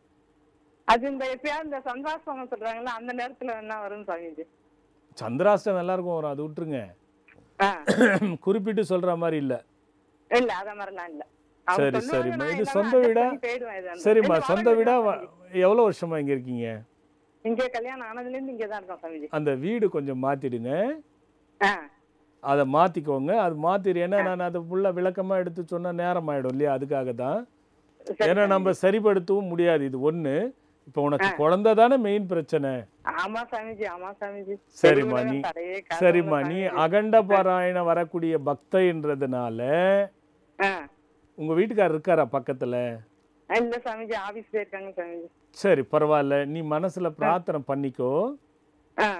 அது இந்த எப்பயாவது இந்த சந்திராசிரமம் சொல்றாங்கல்ல அந்த நேரத்துல என்ன வரும் சாமிஜி சந்திராஷ்டம் எல்லாருக்கும் வரும் அது விட்டுருங்க ஆ. குறிப்பிட்டு சொல்ற மாதிரி இல்ல இல்ல அத மாதிரிலாம் இல்ல அவங்க சரி, சொல்லுவாங்க, சரிம்மா. நான் இது எல்லாமே சொந்த adjust வீடா? பண்ணி போயிடுவேன் இது அந்த- சரிம்மா இல்ல, சொந்த வாடகை வீடா தான் வ- சாமிஜி. எவ்வளவு வருஷமா இங்க இருக்கீங்க இங்க கல்யாணம் ஆனதுல இருந்து இங்க தான் இருக்கோம் சாமிஜி அந்த வீடு கொஞ்சம் மாத்திடுங்க ஆ. அதை மாத்திக்கோங்க அது மாத்திடு ஏன்னா நான் அதை ஃபுல்லா விளக்கமா எடுத்து சொன்னா நேரம் ஆயிடும் இல்லையா அதுக்காக தான் சரி, ஏன்னா நம்ம சரிப்படுத்தவும் முடியாது இது ஒண்ணு இப்போ உனக்கு குழந்தை தானே மெயின் பிரச்சனை ஆமா சாமிஜி ஆமா சாமிஜி சரிம்மா, தெருவுல நீ- தடையே காரணம் சரிம்மா இல்ல நீ சாமிஜி. அகண்ட பாராயணம் வரக்கூடிய பக்தைன்றதுனால ஆ. உங்க வீட்டுக்காரர் இருக்காரா பக்கத்துல இல்ல சாமிஜி ஆபீஸ் போயிருக்காங்க சாமிஜி சரி பரவாயில்ல நீ மனசுல பிரார்த்தனை பண்ணிக்கோ ஆ.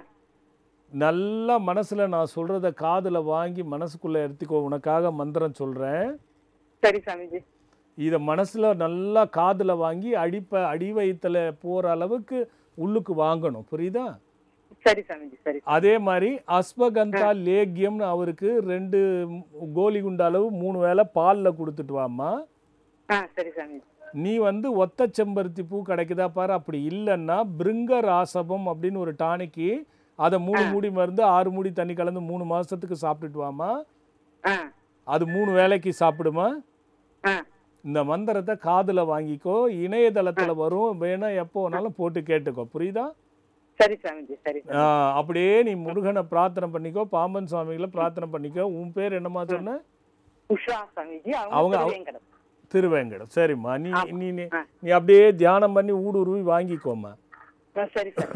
நல்லா மனசுல நான் சொல்றத காதுல வாங்கி மனசுக்குள்ள எடுத்துக்கோ உனக்காக மந்திரம் சொல்றேன் சரி சாமிஜி இதை மனசுல நல்லா காதுல வாங்கி அடிப்ப அடி வயித்துல போற அளவுக்கு உள்ளுக்கு வாங்கணும் புரியுதா சரி சாமிஜி சரி அதே மாதிரி அஸ்வகந்தா லேகியம்னு அவருக்கு ரெண்டு கோலி குண்டு அளவு மூணு வேளை பால்ல கொடுத்துட்டு வாம்மா ஆ சரி சாமிஜி நீ வந்து ஒத்த செம்பருத்தி பூ கிடைக்குதா பாரு அப்படி இல்லைன்னா பிருங்க ராசபம் அப்படின்னு ஒரு டானிக்கு அதை மூணு மூடி மருந்து ஆறு மூடி தண்ணி கலந்து மூணு மாசத்துக்கு சாப்பிட்டுட்டு வாமா ஆ அது மூணு வேளைக்கு சாப்பிடுமா ஆ இந்த மந்திரத்தை காதுல வாங்கிக்கோ இணையதளத்துல வரும் வேணா எப்போ வேணாலும் போட்டு கேட்டுக்கோ புரியுதா சரி சாமிஜி சரி ஆ, அப்படியே நீ முருகனை பிரார்த்தனை பண்ணிக்கோ பாம்பன் சுவாமிகளை பிரார்த்தனை பண்ணிக்கோ உன் பேர் என்னம்மா சொன்ன உஷா சாமிஜி அவங்க- அவங்க திருவேங்கடம். திருவேங்கடம் சரிம்மா நீ ஆமா. நீ நீ- ஆ. நீ அப்படியே தியானம் பண்ணி ஊடுருவி வாங்கிக்கோம்மா ஆ, சரி சார்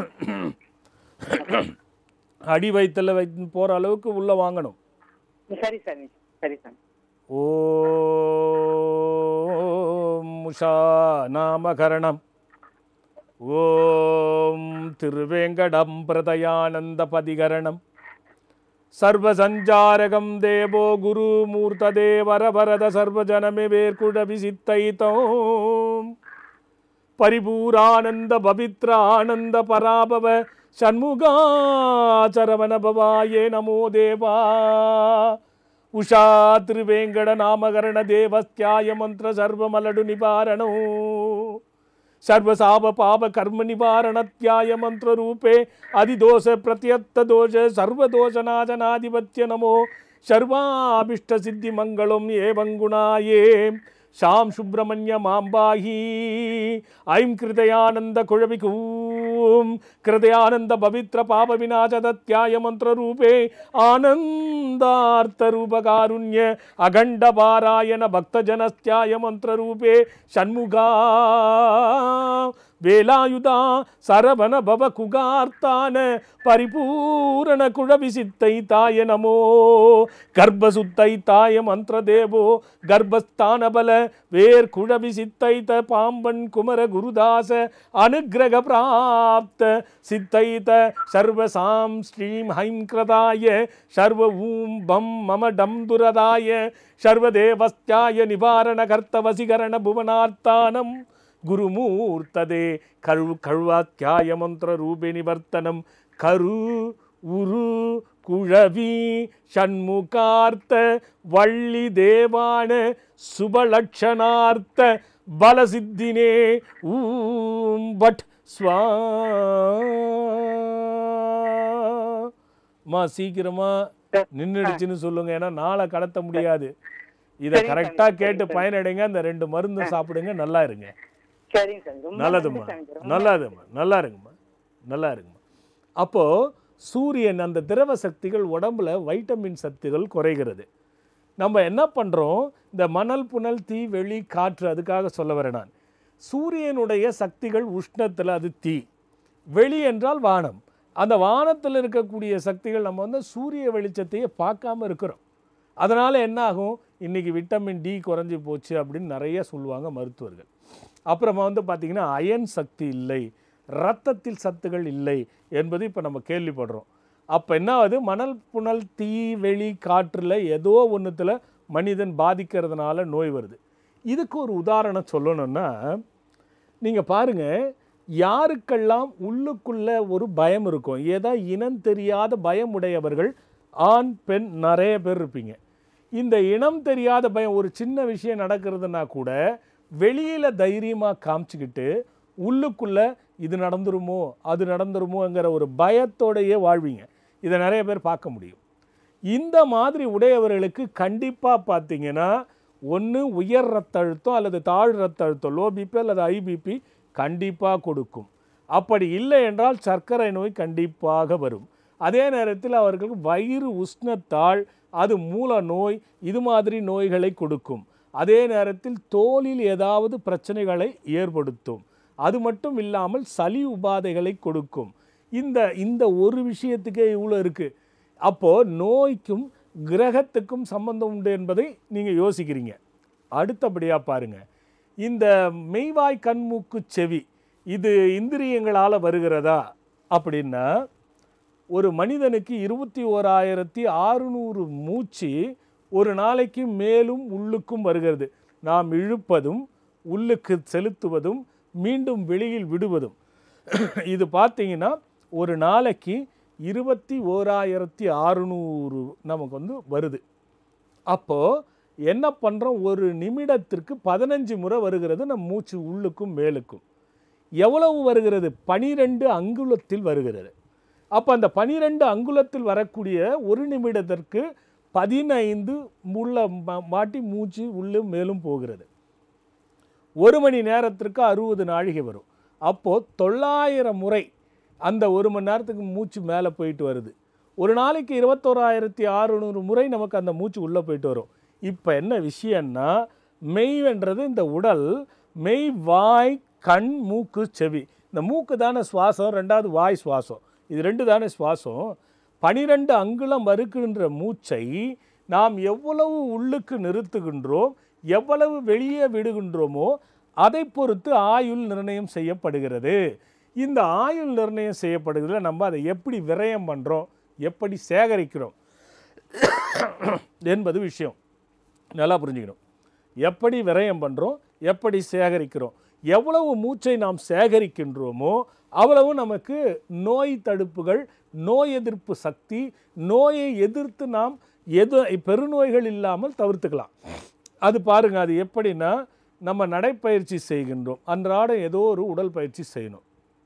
அடி வயிற்றுல வைத்து போற அளவுக்கு உள்ள வாங்கணும் சரி சாமிஜி சரி சாமி ஓம் உஷா நாமகரணம் ஓம் திருவேங்கடம் பிரதயானந்த பதிகரணம் சர்வசஞ்சாரகம் தேவோ குரு மூர்த்ததேவரவரத சர்வஜனமே வேர்க்குடபிசித்தைத்தோம் परिपूरानन्द पवित्र आनन्द पराभव षण्मुगाचरवण भवाये नमो देवा उषा त्रिवेङ्कटनामकरण देवस्याय मन्त्र सर्वमलडु निवारणो सर्वसाप पाप कर्म निवारणत्याय मन्त्ररूपे अधिदोष प्रत्यत्त दोष सर्वदोषनाशनाधिपत्य नमो सर्वाभिष्टसिद्धिमङ्गलम् एवं गुणाये शां सुब्रह्मण्य माम्बाही ऐं कृतयानन्द कुळविकूं कृतयानन्द पवित्र पाप विनाशदत्याय मन्त्ररूपे आनन्दार्थरूपकारुण्य अखण्ड पारायण भक्तजनस्त्याय मन्त्ररूपे षण्मुगा வேலாயுதா சரவண பவ குகார்த்தான பரிபூரண குழவிசித்தை தாய நமோ கர்ப்பசுத்தை தாய மந்திர தேவோ கர்ப்பஸ்தான பல வேர் குழவிசித்தை த பாம்பன் குமர குருதாச அனுகிரக பிராப்த சித்தைத சர்வசாம் ஸ்ரீம் ஹைம் கிருதாய சர்வ ஊம் பம் மம டம் துரதாய சர்வதேவஸ்யாய நிவாரண கர்த்த வசீகரண புவனார்த்தானம் குருமூர்த்ததே கழு கழுவாத்தியாய மந்திர ரூபே நிவர்த்தனம் கரு உரு குழவி ஷண்முகார்த்த வள்ளி தேவான சுபலட்சணார்த்த பலசித்தினே ஊம் பட் ஸ்வா மா சீக்கிரமா நின்றுடுச்சுன்னு சொல்லுங்க ஏன்னா நாளை கடத்த முடியாது இதை சரிங்க கரெக்டா சாமி, கேட்டு சரிங்க. பயனடைங்க அந்த ரெண்டு மருந்து சாப்பிடுங்க நல்லா இருங்க சரிங்க சாமி ரொம்ப நல்லதும்மா நன்றி சாமி, ரொம்ப நல்லதும்மா நல்லா இருங்கம்மா நல்லா இருங்கம்மா அப்போ சூரியன் அந்த திரவ சக்திகள் உடம்புல வைட்டமின் சக்திகள் குறைகிறது நம்ம என்ன பண்ணுறோம் இந்த மணல் புனல் தீ வெளி காற்று அதுக்காக சொல்ல வரேன் நான் சூரியனுடைய சக்திகள் உஷ்ணத்தில் அது தீ வெளி என்றால் வானம் அந்த வானத்தில் இருக்கக்கூடிய சக்திகள் நம்ம வந்து சூரிய வெளிச்சத்தையே பார்க்காம இருக்கிறோம் அதனால் என்ன ஆகும் இன்றைக்கி விட்டமின் டி குறைஞ்சி போச்சு அப்படின்னு நிறைய சொல்லுவாங்க மருத்துவர்கள் அப்புறமா வந்து பார்த்திங்கன்னா அயன் சக்தி இல்லை ரத்தத்தில் சத்துகள் இல்லை என்பது இப்போ நம்ம கேள்விப்படுறோம் அப்போ என்ன ஆகுது மணல் புனல் தீ வெளி காற்றில் ஏதோ ஒன்றுத்தில் மனிதன் பாதிக்கிறதுனால நோய் வருது இதுக்கு ஒரு உதாரணம் சொல்லணும்னா நீங்கள் பாருங்கள் யாருக்கெல்லாம் உள்ளுக்குள்ள ஒரு பயம் இருக்கும் ஏதோ இனம் தெரியாத பயம் உடையவர்கள் ஆண் பெண் நிறைய பேர் இருப்பீங்க இந்த இனம் தெரியாத பயம் ஒரு சின்ன விஷயம் நடக்கிறதுனா கூட வெளியில் தைரியமாக காமிச்சிக்கிட்டு உள்ளுக்குள்ள இது நடந்துருமோ அது நடந்துருமோங்கிற ஒரு பயத்தோடையே வாழ்வீங்க இதை நிறைய பேர் பார்க்க முடியும் இந்த மாதிரி உடையவர்களுக்கு கண்டிப்பாக பார்த்தீங்கன்னா ஒன்று உயர் ரத்த அழுத்தம் அல்லது தாழ் ரத்த அழுத்தம் லோ பிபி அல்லது ஐபிபி கண்டிப்பாக கொடுக்கும் அப்படி இல்லை என்றால் சர்க்கரை நோய் கண்டிப்பாக வரும் அதே நேரத்தில் அவர்களுக்கு வயிறு உஷ்ணத்தால் அது மூல நோய் இது மாதிரி நோய்களை கொடுக்கும் அதே நேரத்தில் தோலில் ஏதாவது பிரச்சனைகளை ஏற்படுத்தும் அது மட்டும் இல்லாமல் சளி உபாதைகளை கொடுக்கும் இந்த இந்த ஒரு விஷயத்துக்கே இவ்வளோ இருக்குது அப்போது நோய்க்கும் கிரகத்துக்கும் சம்பந்தம் உண்டு என்பதை நீங்கள் யோசிக்கிறீங்க அடுத்தபடியாக பாருங்கள் இந்த மெய்வாய் கண்மூக்கு செவி இது இந்திரியங்களால் வருகிறதா அப்படின்னா ஒரு மனிதனுக்கு இருபத்தி ஓராயிரத்தி ஆறுநூறு மூச்சு ஒரு நாளைக்கு மேலும் உள்ளுக்கும் வருகிறது நாம் இழுப்பதும் உள்ளுக்கு செலுத்துவதும் மீண்டும் வெளியில் விடுவதும் இது பார்த்தீங்கன்னா ஒரு நாளைக்கு இருபத்தி ஓராயிரத்தி அறுநூறு நமக்கு வந்து வருது அப்போது என்ன பண்ணுறோம் ஒரு நிமிடத்திற்கு பதினஞ்சு முறை வருகிறது நம் மூச்சு உள்ளுக்கும் மேலுக்கும் எவ்வளவு வருகிறது பனிரெண்டு அங்குலத்தில் வருகிறது அப்போ அந்த பனிரெண்டு அங்குலத்தில் வரக்கூடிய ஒரு நிமிடத்திற்கு பதினைந்து உள்ள மா- மாட்டி மூச்சு உள்ளும் மேலும் போகிறது ஒரு மணி நேரத்திற்கு அறுபது நாழிகை வரும் அப்போது தொள்ளாயிரம் முறை அந்த ஒரு மணி நேரத்துக்கு மூச்சு மேலே போயிட்டு வருது ஒரு நாளைக்கு இருபத்தோராயிரத்தி அறுநூறு முறை நமக்கு அந்த மூச்சு உள்ளே போயிட்டு வரும் இப்போ என்ன விஷயம்னா மெய்வென்றது இந்த உடல் மெய் வாய் கண் மூக்கு செவி இந்த மூக்கு தானே சுவாசம் ரெண்டாவது வாய் சுவாசம் இது ரெண்டு தானே சுவாசம் பனிரெண்டு அங்குலம் வருகின்ற மூச்சை நாம் எவ்வளவு உள்ளுக்கு நிறுத்துகின்றோம் எவ்வளவு வெளியே விடுகின்றோமோ அதை பொறுத்து ஆயுள் நிர்ணயம் செய்யப்படுகிறது இந்த ஆயுள் நிர்ணயம் செய்யப்படுகிறதுல நம்ம அதை எப்படி விரயம் பண்ணுறோம் எப்படி சேகரிக்கிறோம் என்பது விஷயம் நல்லா புரிஞ்சுக்கணும் எப்படி விரயம் பண்ணுறோம் எப்படி சேகரிக்கிறோம் எவ்வளவு மூச்சை நாம் சேகரிக்கின்றோமோ அவ்வளவு நமக்கு நோய் தடுப்புகள் நோய் எதிர்ப்பு சக்தி நோயை எதிர்த்து நாம் எது பெருநோய்கள் இல்லாமல் தவிர்த்துக்கலாம் அது பாருங்க அது எப்படின்னா நம்ம நடைப்பயிற்சி செய்கின்றோம் அன்றாடம் ஏதோ ஒரு உடல் பயிற்சி செய்யணும்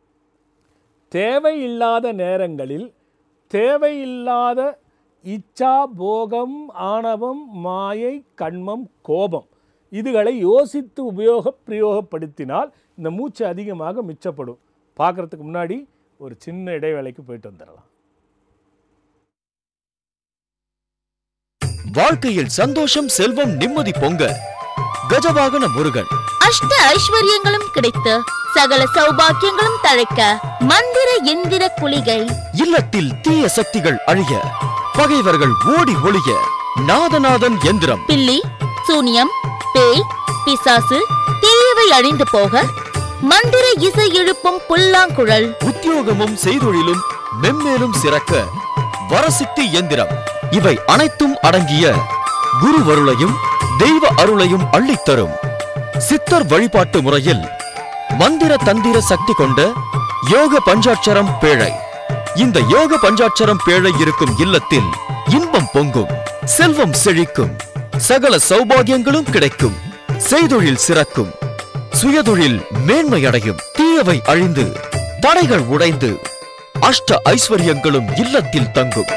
தேவையில்லாத நேரங்களில் தேவையில்லாத இச்சா போகம் ஆணவம் மாயை கண்மம் கோபம் இதுகளை யோசித்து உபயோக பிரயோகப்படுத்தினால் இந்த மூச்சு அதிகமாக மிச்சப்படும் பார்க்கறதுக்கு முன்னாடி ஒரு சின்ன இடைவேளைக்கு போயிட்டு வந்துடலாம் வாழ்க்கையில் சந்தோஷம் செல்வம் நிம்மதி பொங்க கஜவாகன முருகன் அஷ்ட ஐஸ்வர்யங்களும் கிடைத்த சகல சௌபாக்கியங்களும் தழைக்க மந்திர எந்திர குளிகை இல்லத்தில் தீய சக்திகள் அழிய பகைவர்கள் ஓடி ஒளிய நாதநாதன் எந்திரம் பில்லி சூனியம் பேய் பிசாசு தீயவை அழிந்து போக மந்திர இசை எழுப்பும் புல்லாங்குழல் உத்தியோகமும் செய்தொழிலும் மென்மேலும் சிறக்க வரசித்தி எந்திரம் இவை அனைத்தும் அடங்கிய குருவருளையும் தெய்வ அருளையும் அள்ளித்தரும் சித்தர் வழிபாட்டு முறையில் மந்திர தந்திர சக்தி கொண்ட யோக பஞ்சாட்சரம் பேழை இந்த யோக பஞ்சாட்சரம் பேழை இருக்கும் இல்லத்தில் இன்பம் பொங்கும் செல்வம் செழிக்கும் சகல சௌபாகியங்களும் கிடைக்கும் செய்தொழில் சிறக்கும் சுயதொழில் மேன்மையடையும் தீயவை அழிந்து தடைகள் உடைந்து அஷ்ட ஐஸ்வர்யங்களும் இல்லத்தில் தங்கும்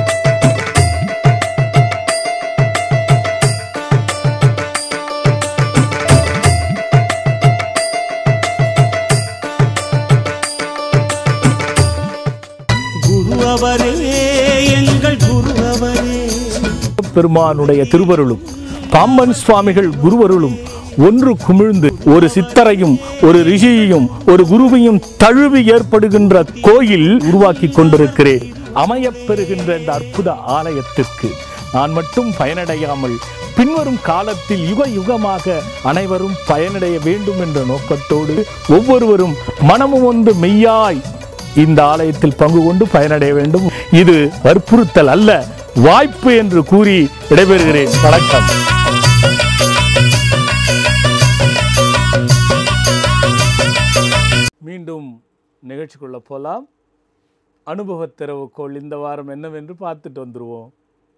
குரு அவரே எங்கள் குரு அவரே பெருமானுடைய திருவருளும் பாம்பன் சுவாமிகள் குருவருளும் ஒன்று குமிழ்ந்து ஒரு சித்தரையும் ஒரு ரிஷியையும் ஒரு குருவையும் தழுவி ஏற்படுகின்ற கோயில் உருவாக்கி கொண்டிருக்கிறேன் அமையப் பெறுகின்ற இந்த அற்புத ஆலயத்திற்கு நான் மட்டும் பயனடையாமல் பின்வரும் காலத்தில் யுக யுகமாக அனைவரும் பயனடைய வேண்டும் என்ற நோக்கத்தோடு ஒவ்வொருவரும் மனமும் வந்து மெய்யாய் இந்த ஆலயத்தில் பங்கு கொண்டு பயனடைய வேண்டும் இது வற்புறுத்தல் அல்ல வாய்ப்பு என்று கூறி விடைபெறுகிறேன் வணக்கம் மீண்டும் நிகழ்ச்சிக்குள்ள போலாம் அனுபவத் திறவுகோள் இந்த வாரம் என்னவென்று பார்த்துட்டு வந்துருவோம்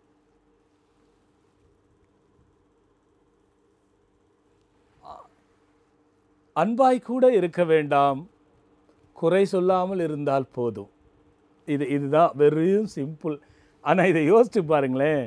அன்பாய் கூட இருக்க வேண்டாம் குறை சொல்லாமல் இருந்தால் போதும் இது இதுதான் வெறும் சிம்பிள் ஆனால் இதை யோசிச்சு பாருங்களேன்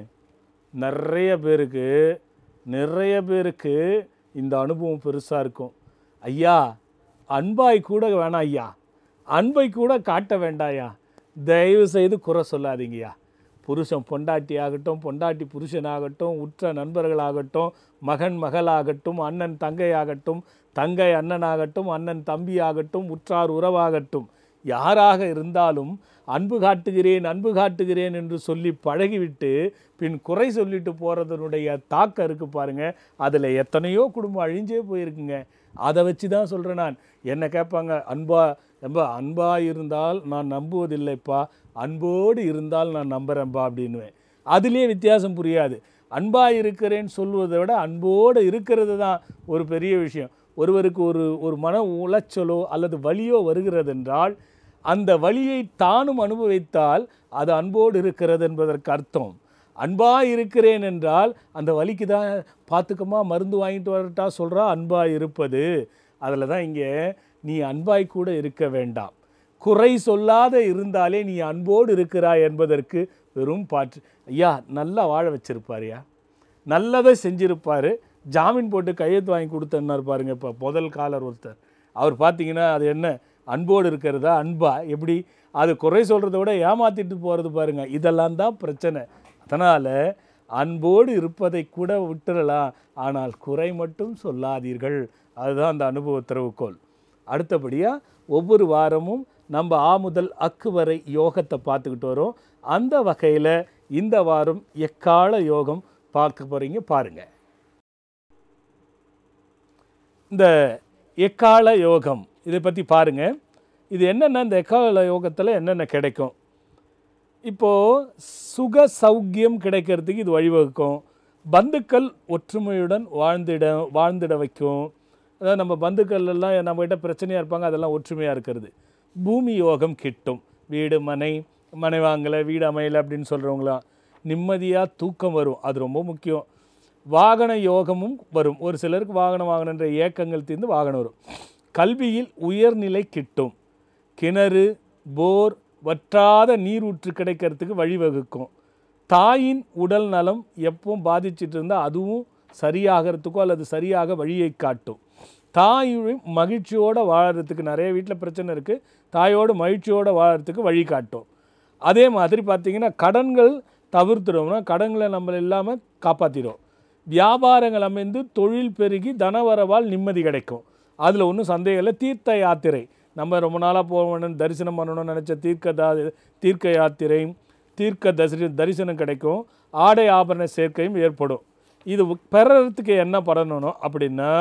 நிறைய பேருக்கு நிறைய பேருக்கு இந்த அனுபவம் பெருசாக இருக்கும் ஐயா அன்பாய் கூட வேணாம் ஐயா அன்பை கூட காட்ட வேண்டாயா தயவு செய்து குறை சொல்லாதீங்கய்யா புருஷன் பொண்டாட்டி ஆகட்டும் பொண்டாட்டி புருஷனாகட்டும் உற்ற நண்பர்களாகட்டும் மகன் மகளாகட்டும் அண்ணன் தங்கையாகட்டும் தங்கை அண்ணனாகட்டும் அண்ணன் தம்பியாகட்டும் உற்றார் உறவாகட்டும் யாராக இருந்தாலும் அன்பு காட்டுகிறேன் அன்பு காட்டுகிறேன் என்று சொல்லி பழகிவிட்டு பின் குறை சொல்லிட்டு போகிறதனுடைய தாக்கம் இருக்கு பாருங்க அதில் எத்தனையோ குடும்பம் அழிஞ்சே போயிருக்குங்க அதை வச்சு தான் சொல்கிறேன் நான் என்ன கேட்பாங்க அன்பா ரொம்ப அன்பாக இருந்தால் நான் நம்புவதில்லைப்பா அன்போடு இருந்தால் நான் நம்புகிறேன்ப்பா அப்படின்னுவேன் அதுலேயே வித்தியாசம் புரியாது அன்பாக இருக்கிறேன்னு சொல்வதை விட அன்போடு இருக்கிறது தான் ஒரு பெரிய விஷயம் ஒருவருக்கு ஒரு ஒரு மன உளைச்சலோ அல்லது வலியோ வருகிறது என்றால் அந்த வலியை தானும் அனுபவித்தால் அது அன்போடு இருக்கிறது என்பதற்கு அர்த்தம் அன்பாக இருக்கிறேன் என்றால் அந்த வலிக்கு தான் பார்த்துக்கமா மருந்து வாங்கிட்டு வரட்டா சொல்கிறா அன்பாக இருப்பது அதில் தான் இங்கே நீ அன்பாய் கூட இருக்க வேண்டாம் குறை சொல்லாத இருந்தாலே நீ அன்போடு இருக்கிறாய் என்பதற்கு வெறும் பாற்று ஐயா நல்லா வாழ வச்சிருப்பாருயா நல்லதை செஞ்சிருப்பார் ஜாமீன் போட்டு கையெழுத்து வாங்கி கொடுத்தன்னார் பாருங்க இப்போ முதல் காலர் ஒருத்தர் அவர் பார்த்தீங்கன்னா அது என்ன அன்போடு இருக்கிறதா அன்பா எப்படி அது குறை சொல்கிறத விட ஏமாத்திட்டு போகிறது பாருங்க இதெல்லாம் தான் பிரச்சனை அதனால் அன்போடு இருப்பதை கூட விட்டுறலாம் ஆனால் குறை மட்டும் சொல்லாதீர்கள் அதுதான் அந்த அனுபவ திறவுகோல் அடுத்தபடியாக ஒவ்வொரு வாரமும் நம்ம ஆ முதல் அக்கு வரை யோகத்தை பார்த்துக்கிட்டு வரோம் அந்த வகையில் இந்த வாரம் எக்கால யோகம் பார்க்க போகிறீங்க பாருங்கள் இந்த எக்கால யோகம் இதை பற்றி பாருங்கள் இது என்னென்ன இந்த எக்கால யோகத்தில் என்னென்ன கிடைக்கும் இப்போது சுக சௌக்கியம் கிடைக்கிறதுக்கு இது வழிவகுக்கும் பந்துக்கள் ஒற்றுமையுடன் வாழ்ந்திட வாழ்ந்திட வைக்கும் அதாவது நம்ம பந்துக்கள் எல்லாம் நம்மகிட்ட பிரச்சனையாக இருப்பாங்க அதெல்லாம் ஒற்றுமையாக இருக்கிறது பூமி யோகம் கிட்டும் வீடு மனை மனை வாங்கலை வீடு அமையலை அப்படின்னு சொல்கிறவங்களாம் நிம்மதியாக தூக்கம் வரும் அது ரொம்ப முக்கியம் வாகன யோகமும் வரும் ஒரு சிலருக்கு வாகனம் வாகனன்ற ஏக்கங்கள் தீர்ந்து வாகனம் வரும் கல்வியில் உயர்நிலை கிட்டும் கிணறு போர் வற்றாத நீரூற்று கிடைக்கிறதுக்கு வழிவகுக்கும் தாயின் உடல் நலம் எப்பவும் பாதிச்சிட்டு இருந்தால் அதுவும் சரியாகிறதுக்கோ அல்லது சரியாக வழியை காட்டும் தாயும் மகிழ்ச்சியோடு வாழறதுக்கு நிறைய வீட்டில் பிரச்சனை இருக்குது தாயோடு மகிழ்ச்சியோடு வாழறதுக்கு வழி காட்டும் அதே மாதிரி பார்த்திங்கன்னா கடன்கள் தவிர்த்துடும்னா கடன்களை நம்ம இல்லாமல் காப்பாற்றிடும் வியாபாரங்கள் அமைந்து தொழில் பெருகி தனவரவால் நிம்மதி கிடைக்கும் அதில் ஒன்றும் சந்தேகம் இல்லை தீர்த்த யாத்திரை நம்ம ரொம்ப நாளாக போகணும் தரிசனம் பண்ணணும்னு நினச்ச தீர்க்க தா தீர்க்க யாத்திரை தீர்க்க தரிசி தரிசனம் கிடைக்கும் ஆடை ஆபரண சேர்க்கையும் ஏற்படும் இது பெறறதுக்கு என்ன பண்ணணும் அப்படின்னா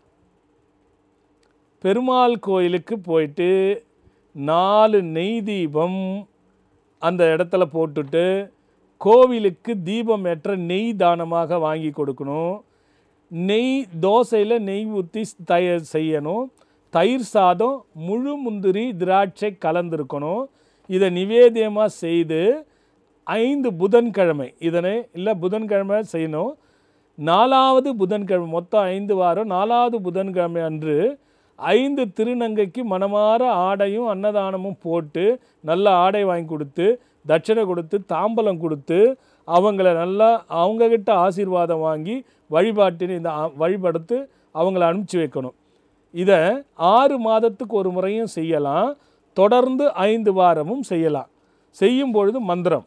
பெருமாள் கோயிலுக்கு போயிட்டு நாலு நெய் தீபம் அந்த இடத்துல போட்டுட்டு கோவிலுக்கு தீபம் ஏற்ற நெய் தானமாக வாங்கி கொடுக்கணும் நெய் தோசையில் நெய் ஊற்றி தயிர் செய்யணும் தயிர் சாதம் முழு முந்திரி திராட்சை கலந்துருக்கணும் இதை நிவேதியமாக செய்து ஐந்து புதன்கிழமை இதனை இல்லை புதன்கிழமை செய்யணும் நாலாவது புதன்கிழமை மொத்தம் ஐந்து வாரம் நாலாவது புதன்கிழமை அன்று ஐந்து திருநங்கைக்கு மனமார ஆடையும் அன்னதானமும் போட்டு நல்ல ஆடை வாங்கி கொடுத்து தட்சணை கொடுத்து தாம்பலம் கொடுத்து அவங்கள நல்லா அவங்கக்கிட்ட ஆசீர்வாதம் வாங்கி வழிபாட்டின் இந்த ஆ- வழிபடுத்து அவங்கள அனுப்பிச்சி வைக்கணும் இதை ஆறு மாதத்துக்கு ஒரு முறையும் செய்யலாம் தொடர்ந்து ஐந்து வாரமும் செய்யலாம் செய்யும் பொழுது மந்திரம்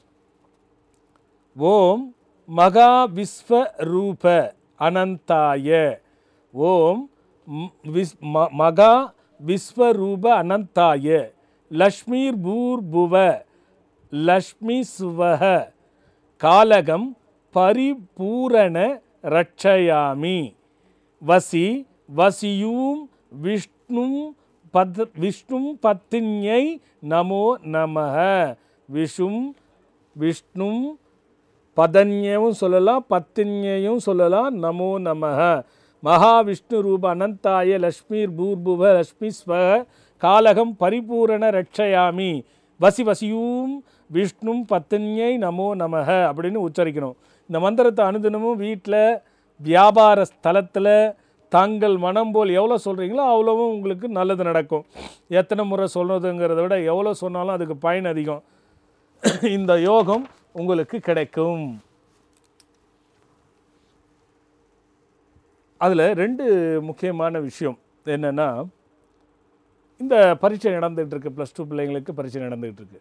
ஓம் மகா விஸ்வ ரூப அனந்தாய ஓம் ம் விஸ் ம- மகா விஸ்வரூப அனந்தாய லக்ஷ்மீர் பூர்புவ லக்ஷ்மி சுவஹ காலகம் பரிபூரண ரட்சயாமி வசி வசியூம் விஷ்ணும் பத் விஷ்ணும் பத்தின்யை நமோ நமः விஷும் விஷ்ணும் பதன்யவும் சொல்லலாம் பத்தின்யையும் சொல்லலாம் நமோ நமः மகாவிஷ்ணு ரூப அனந்தாய லக்ஷ்மீர் பூர்புவ லக்ஷ்மி ஸ்வ காலகம் பரிபூரண ரட்சயாமி வசி வசியூம் விஷ்ணும் பத்தின்யை நமோ நமः அப்படின்னு உச்சரிக்கணும் இந்த மந்திரத்தை அனுதினமும் வீட்டில் வியாபார ஸ்தலத்தில் தாங்கள் மனம் போல் எவ்வளோ சொல்கிறீங்களோ அவ்வளவும் உங்களுக்கு நல்லது நடக்கும் எத்தனை முறை சொல்கிறதுங்கிறத விட எவ்வளோ சொன்னாலும் அதுக்கு பயன் அதிகம் இந்த யோகம் உங்களுக்கு கிடைக்கும் அதில் ரெண்டு முக்கியமான விஷயம் என்னென்னா இந்த பரீட்சை நடந்துகிட்டு இருக்கு ப்ளஸ் டூ பிள்ளைங்களுக்கு பரீட்சை நடந்துகிட்டு இருக்கு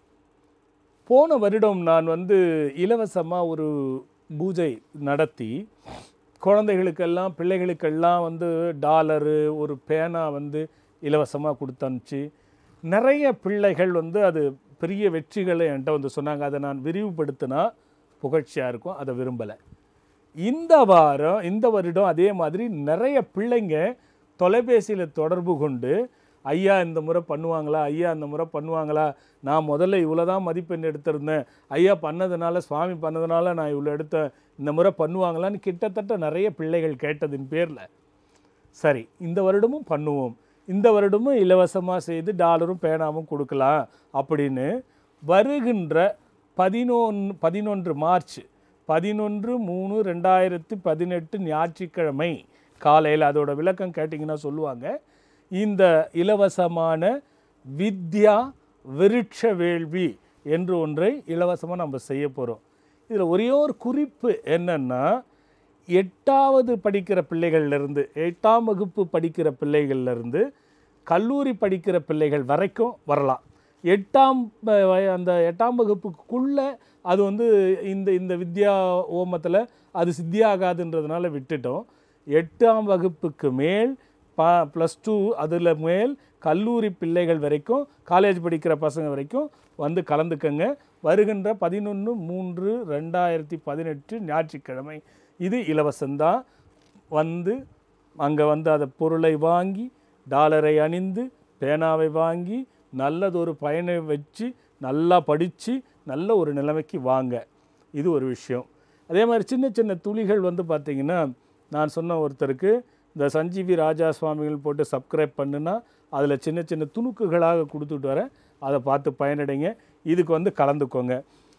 போன வருடம் நான் வந்து இலவசமாக ஒரு பூஜை நடத்தி குழந்தைகளுக்கெல்லாம் பிள்ளைகளுக்கெல்லாம் வந்து டாலரு ஒரு பேனா வந்து இலவசமாக கொடுத்து அனுப்பிச்சு நிறைய பிள்ளைகள் வந்து அது பெரிய வெற்றிகளை என்கிட்ட வந்து சொன்னாங்க அதை நான் விரிவுபடுத்தினா புகழ்ச்சியாக இருக்கும் அதை விரும்பலை இந்த வாரம் இந்த வருடம் அதே மாதிரி நிறைய பிள்ளைங்க தொலைபேசியில் தொடர்பு கொண்டு ஐயா இந்த முறை பண்ணுவாங்களா ஐயா இந்த முறை பண்ணுவாங்களா நான் முதல்ல இவ்வளோ தான் மதிப்பெண் எடுத்திருந்தேன் ஐயா பண்ணதுனால சுவாமி பண்ணதுனால நான் இவ்வளோ எடுத்தேன் இந்த முறை பண்ணுவாங்களான்னு கிட்டத்தட்ட நிறைய பிள்ளைகள் கேட்டதின் பேரில் சரி இந்த வருடமும் பண்ணுவோம் இந்த வருடமும் இலவசமாக செய்து டாலரும் பேனாவும் கொடுக்கலாம் அப்படின்னு வருகின்ற பதினொன்று பதினொன்று மார்ச் பதினொன்று மூணு ரெண்டாயிரத்தி பதினெட்டு ஞாயிற்றுக்கிழமை காலையில் அதோட விளக்கம் கேட்டிங்கன்னா சொல்லுவாங்க இந்த இலவசமான வித்யா விருட்ச வேள்வி என்று ஒன்றை இலவசமாக நம்ம செய்ய போகிறோம் இதில் ஒரே ஒரு குறிப்பு என்னன்னா எட்டாவது படிக்கிற பிள்ளைகள்லேருந்து எட்டாம் வகுப்பு படிக்கிற பிள்ளைகள்லேருந்து கல்லூரி படிக்கிற பிள்ளைகள் வரைக்கும் வரலாம் எட்டாம் ப- வய- அந்த எட்டாம் வகுப்புக்குள்ளே அது வந்து இந்த இந்த வித்யா ஓமத்தில் அது சித்தியாகாதுன்றதுனால விட்டுட்டோம் எட்டாம் வகுப்புக்கு மேல் ப ப்ளஸ் டூ அதில் மேல் கல்லூரி பிள்ளைகள் வரைக்கும் காலேஜ் படிக்கிற பசங்க வரைக்கும் வந்து கலந்துக்கங்க வருகின்ற பதினொன்று மூன்று ரெண்டாயிரத்தி பதினெட்டு ஞாயிற்றுக்கிழமை இது இலவசம்தான் வந்து அங்கே வந்து அதை பொருளை வாங்கி டாலரை அணிந்து பேனாவை வாங்கி நல்லதொரு பயனை வச்சு நல்லா படித்து நல்ல ஒரு நிலைமைக்கு வாங்க இது ஒரு விஷயம் அதே மாதிரி சின்ன சின்ன துளிகள் வந்து பார்த்திங்கன்னா நான் சொன்ன ஒருத்தருக்கு இந்த சஞ்சீவி ராஜா சுவாமிகள் போட்டு சப்ஸ்கிரைப் பண்ணுனா அதில் சின்ன சின்ன துணுக்குகளாக கொடுத்துட்டு வரேன் அதை பார்த்து பயனடைங்க இதுக்கு வந்து கலந்துக்கோங்க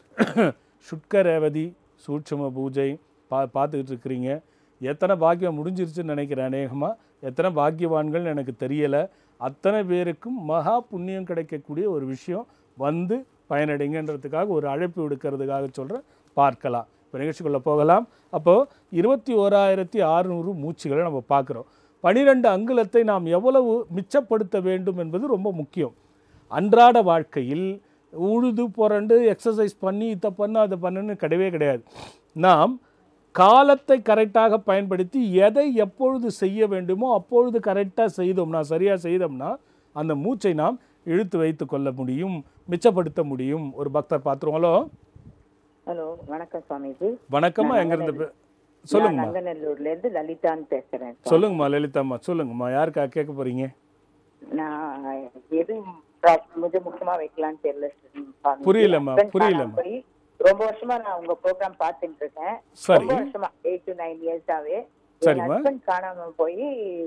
சுட்க ரேவதி சூட்சும பூஜை பா பார்த்துக்கிட்டு இருக்கிறீங்க எத்தனை பாக்கியம் முடிஞ்சிருச்சுன்னு நினைக்கிறேன் அநேகமாக எத்தனை பாக்கியவான்கள் எனக்கு தெரியலை அத்தனை பேருக்கும் மகா புண்ணியம் கிடைக்கக்கூடிய ஒரு விஷயம் வந்து பயனடைங்கன்றதுக்காக ஒரு அழைப்பு விடுக்கிறதுக்காக சொல்கிறேன் பார்க்கலாம் இப்போ நிகழ்ச்சிக்குள்ளே போகலாம் அப்போது இருபத்தி ஓராயிரத்தி அறுநூறு மூச்சுகளை நம்ம பார்க்குறோம் பனிரெண்டு அங்குலத்தை நாம் எவ்வளவு மிச்சப்படுத்த வேண்டும் என்பது ரொம்ப முக்கியம் அன்றாட வாழ்க்கையில் உழுது புரண்டு எக்ஸசைஸ் பண்ணி இதை பண்ணு அதை பண்ணுன்னு கிடையவே கிடையாது நாம் காலத்தை கரெக்டாக பயன்படுத்தி எதை எப்பொழுது செய்ய வேண்டுமோ அப்பொழுது கரெக்டாக செய்தோம்னா சரியாக செய்தோம்னா அந்த மூச்சை நாம் இழுத்து வைத்து கொள்ள முடியும் மிச்சப்படுத்த முடியும் ஒரு பக்தர் பார்த்துருவோங்களோ ஹலோ வணக்கம் சுவாமிஜி வணக்கம்மா எங்கேருந்து பே- சொல்லுங்கம்மா நங்கநல்லூர்ல இருந்து லலிதான்னு பேசுறேன் சுவாமி. சொல்லுங்கம்மா லலிதாம்மா சொல்லுங்கம்மா யாருக்கா கேட்க போறீங்க நான் எது ப்ராப்- மிக முக்கியமா வைக்கலாம்னு தெரியல சுவாமிஜி. புரியலம்மா, husband புரியலம்மா. காணாம போய் ரொம்ப வருஷமா நான் உங்க ப்ரோக்ராம் பார்த்துட்டு இருக்கேன் சரி. ரொம்ப வருஷமா எயிட் டு நைன் இயர்ஸாவே என் சரிம்மா. ஹஸ்பண்ட் காணாம போய்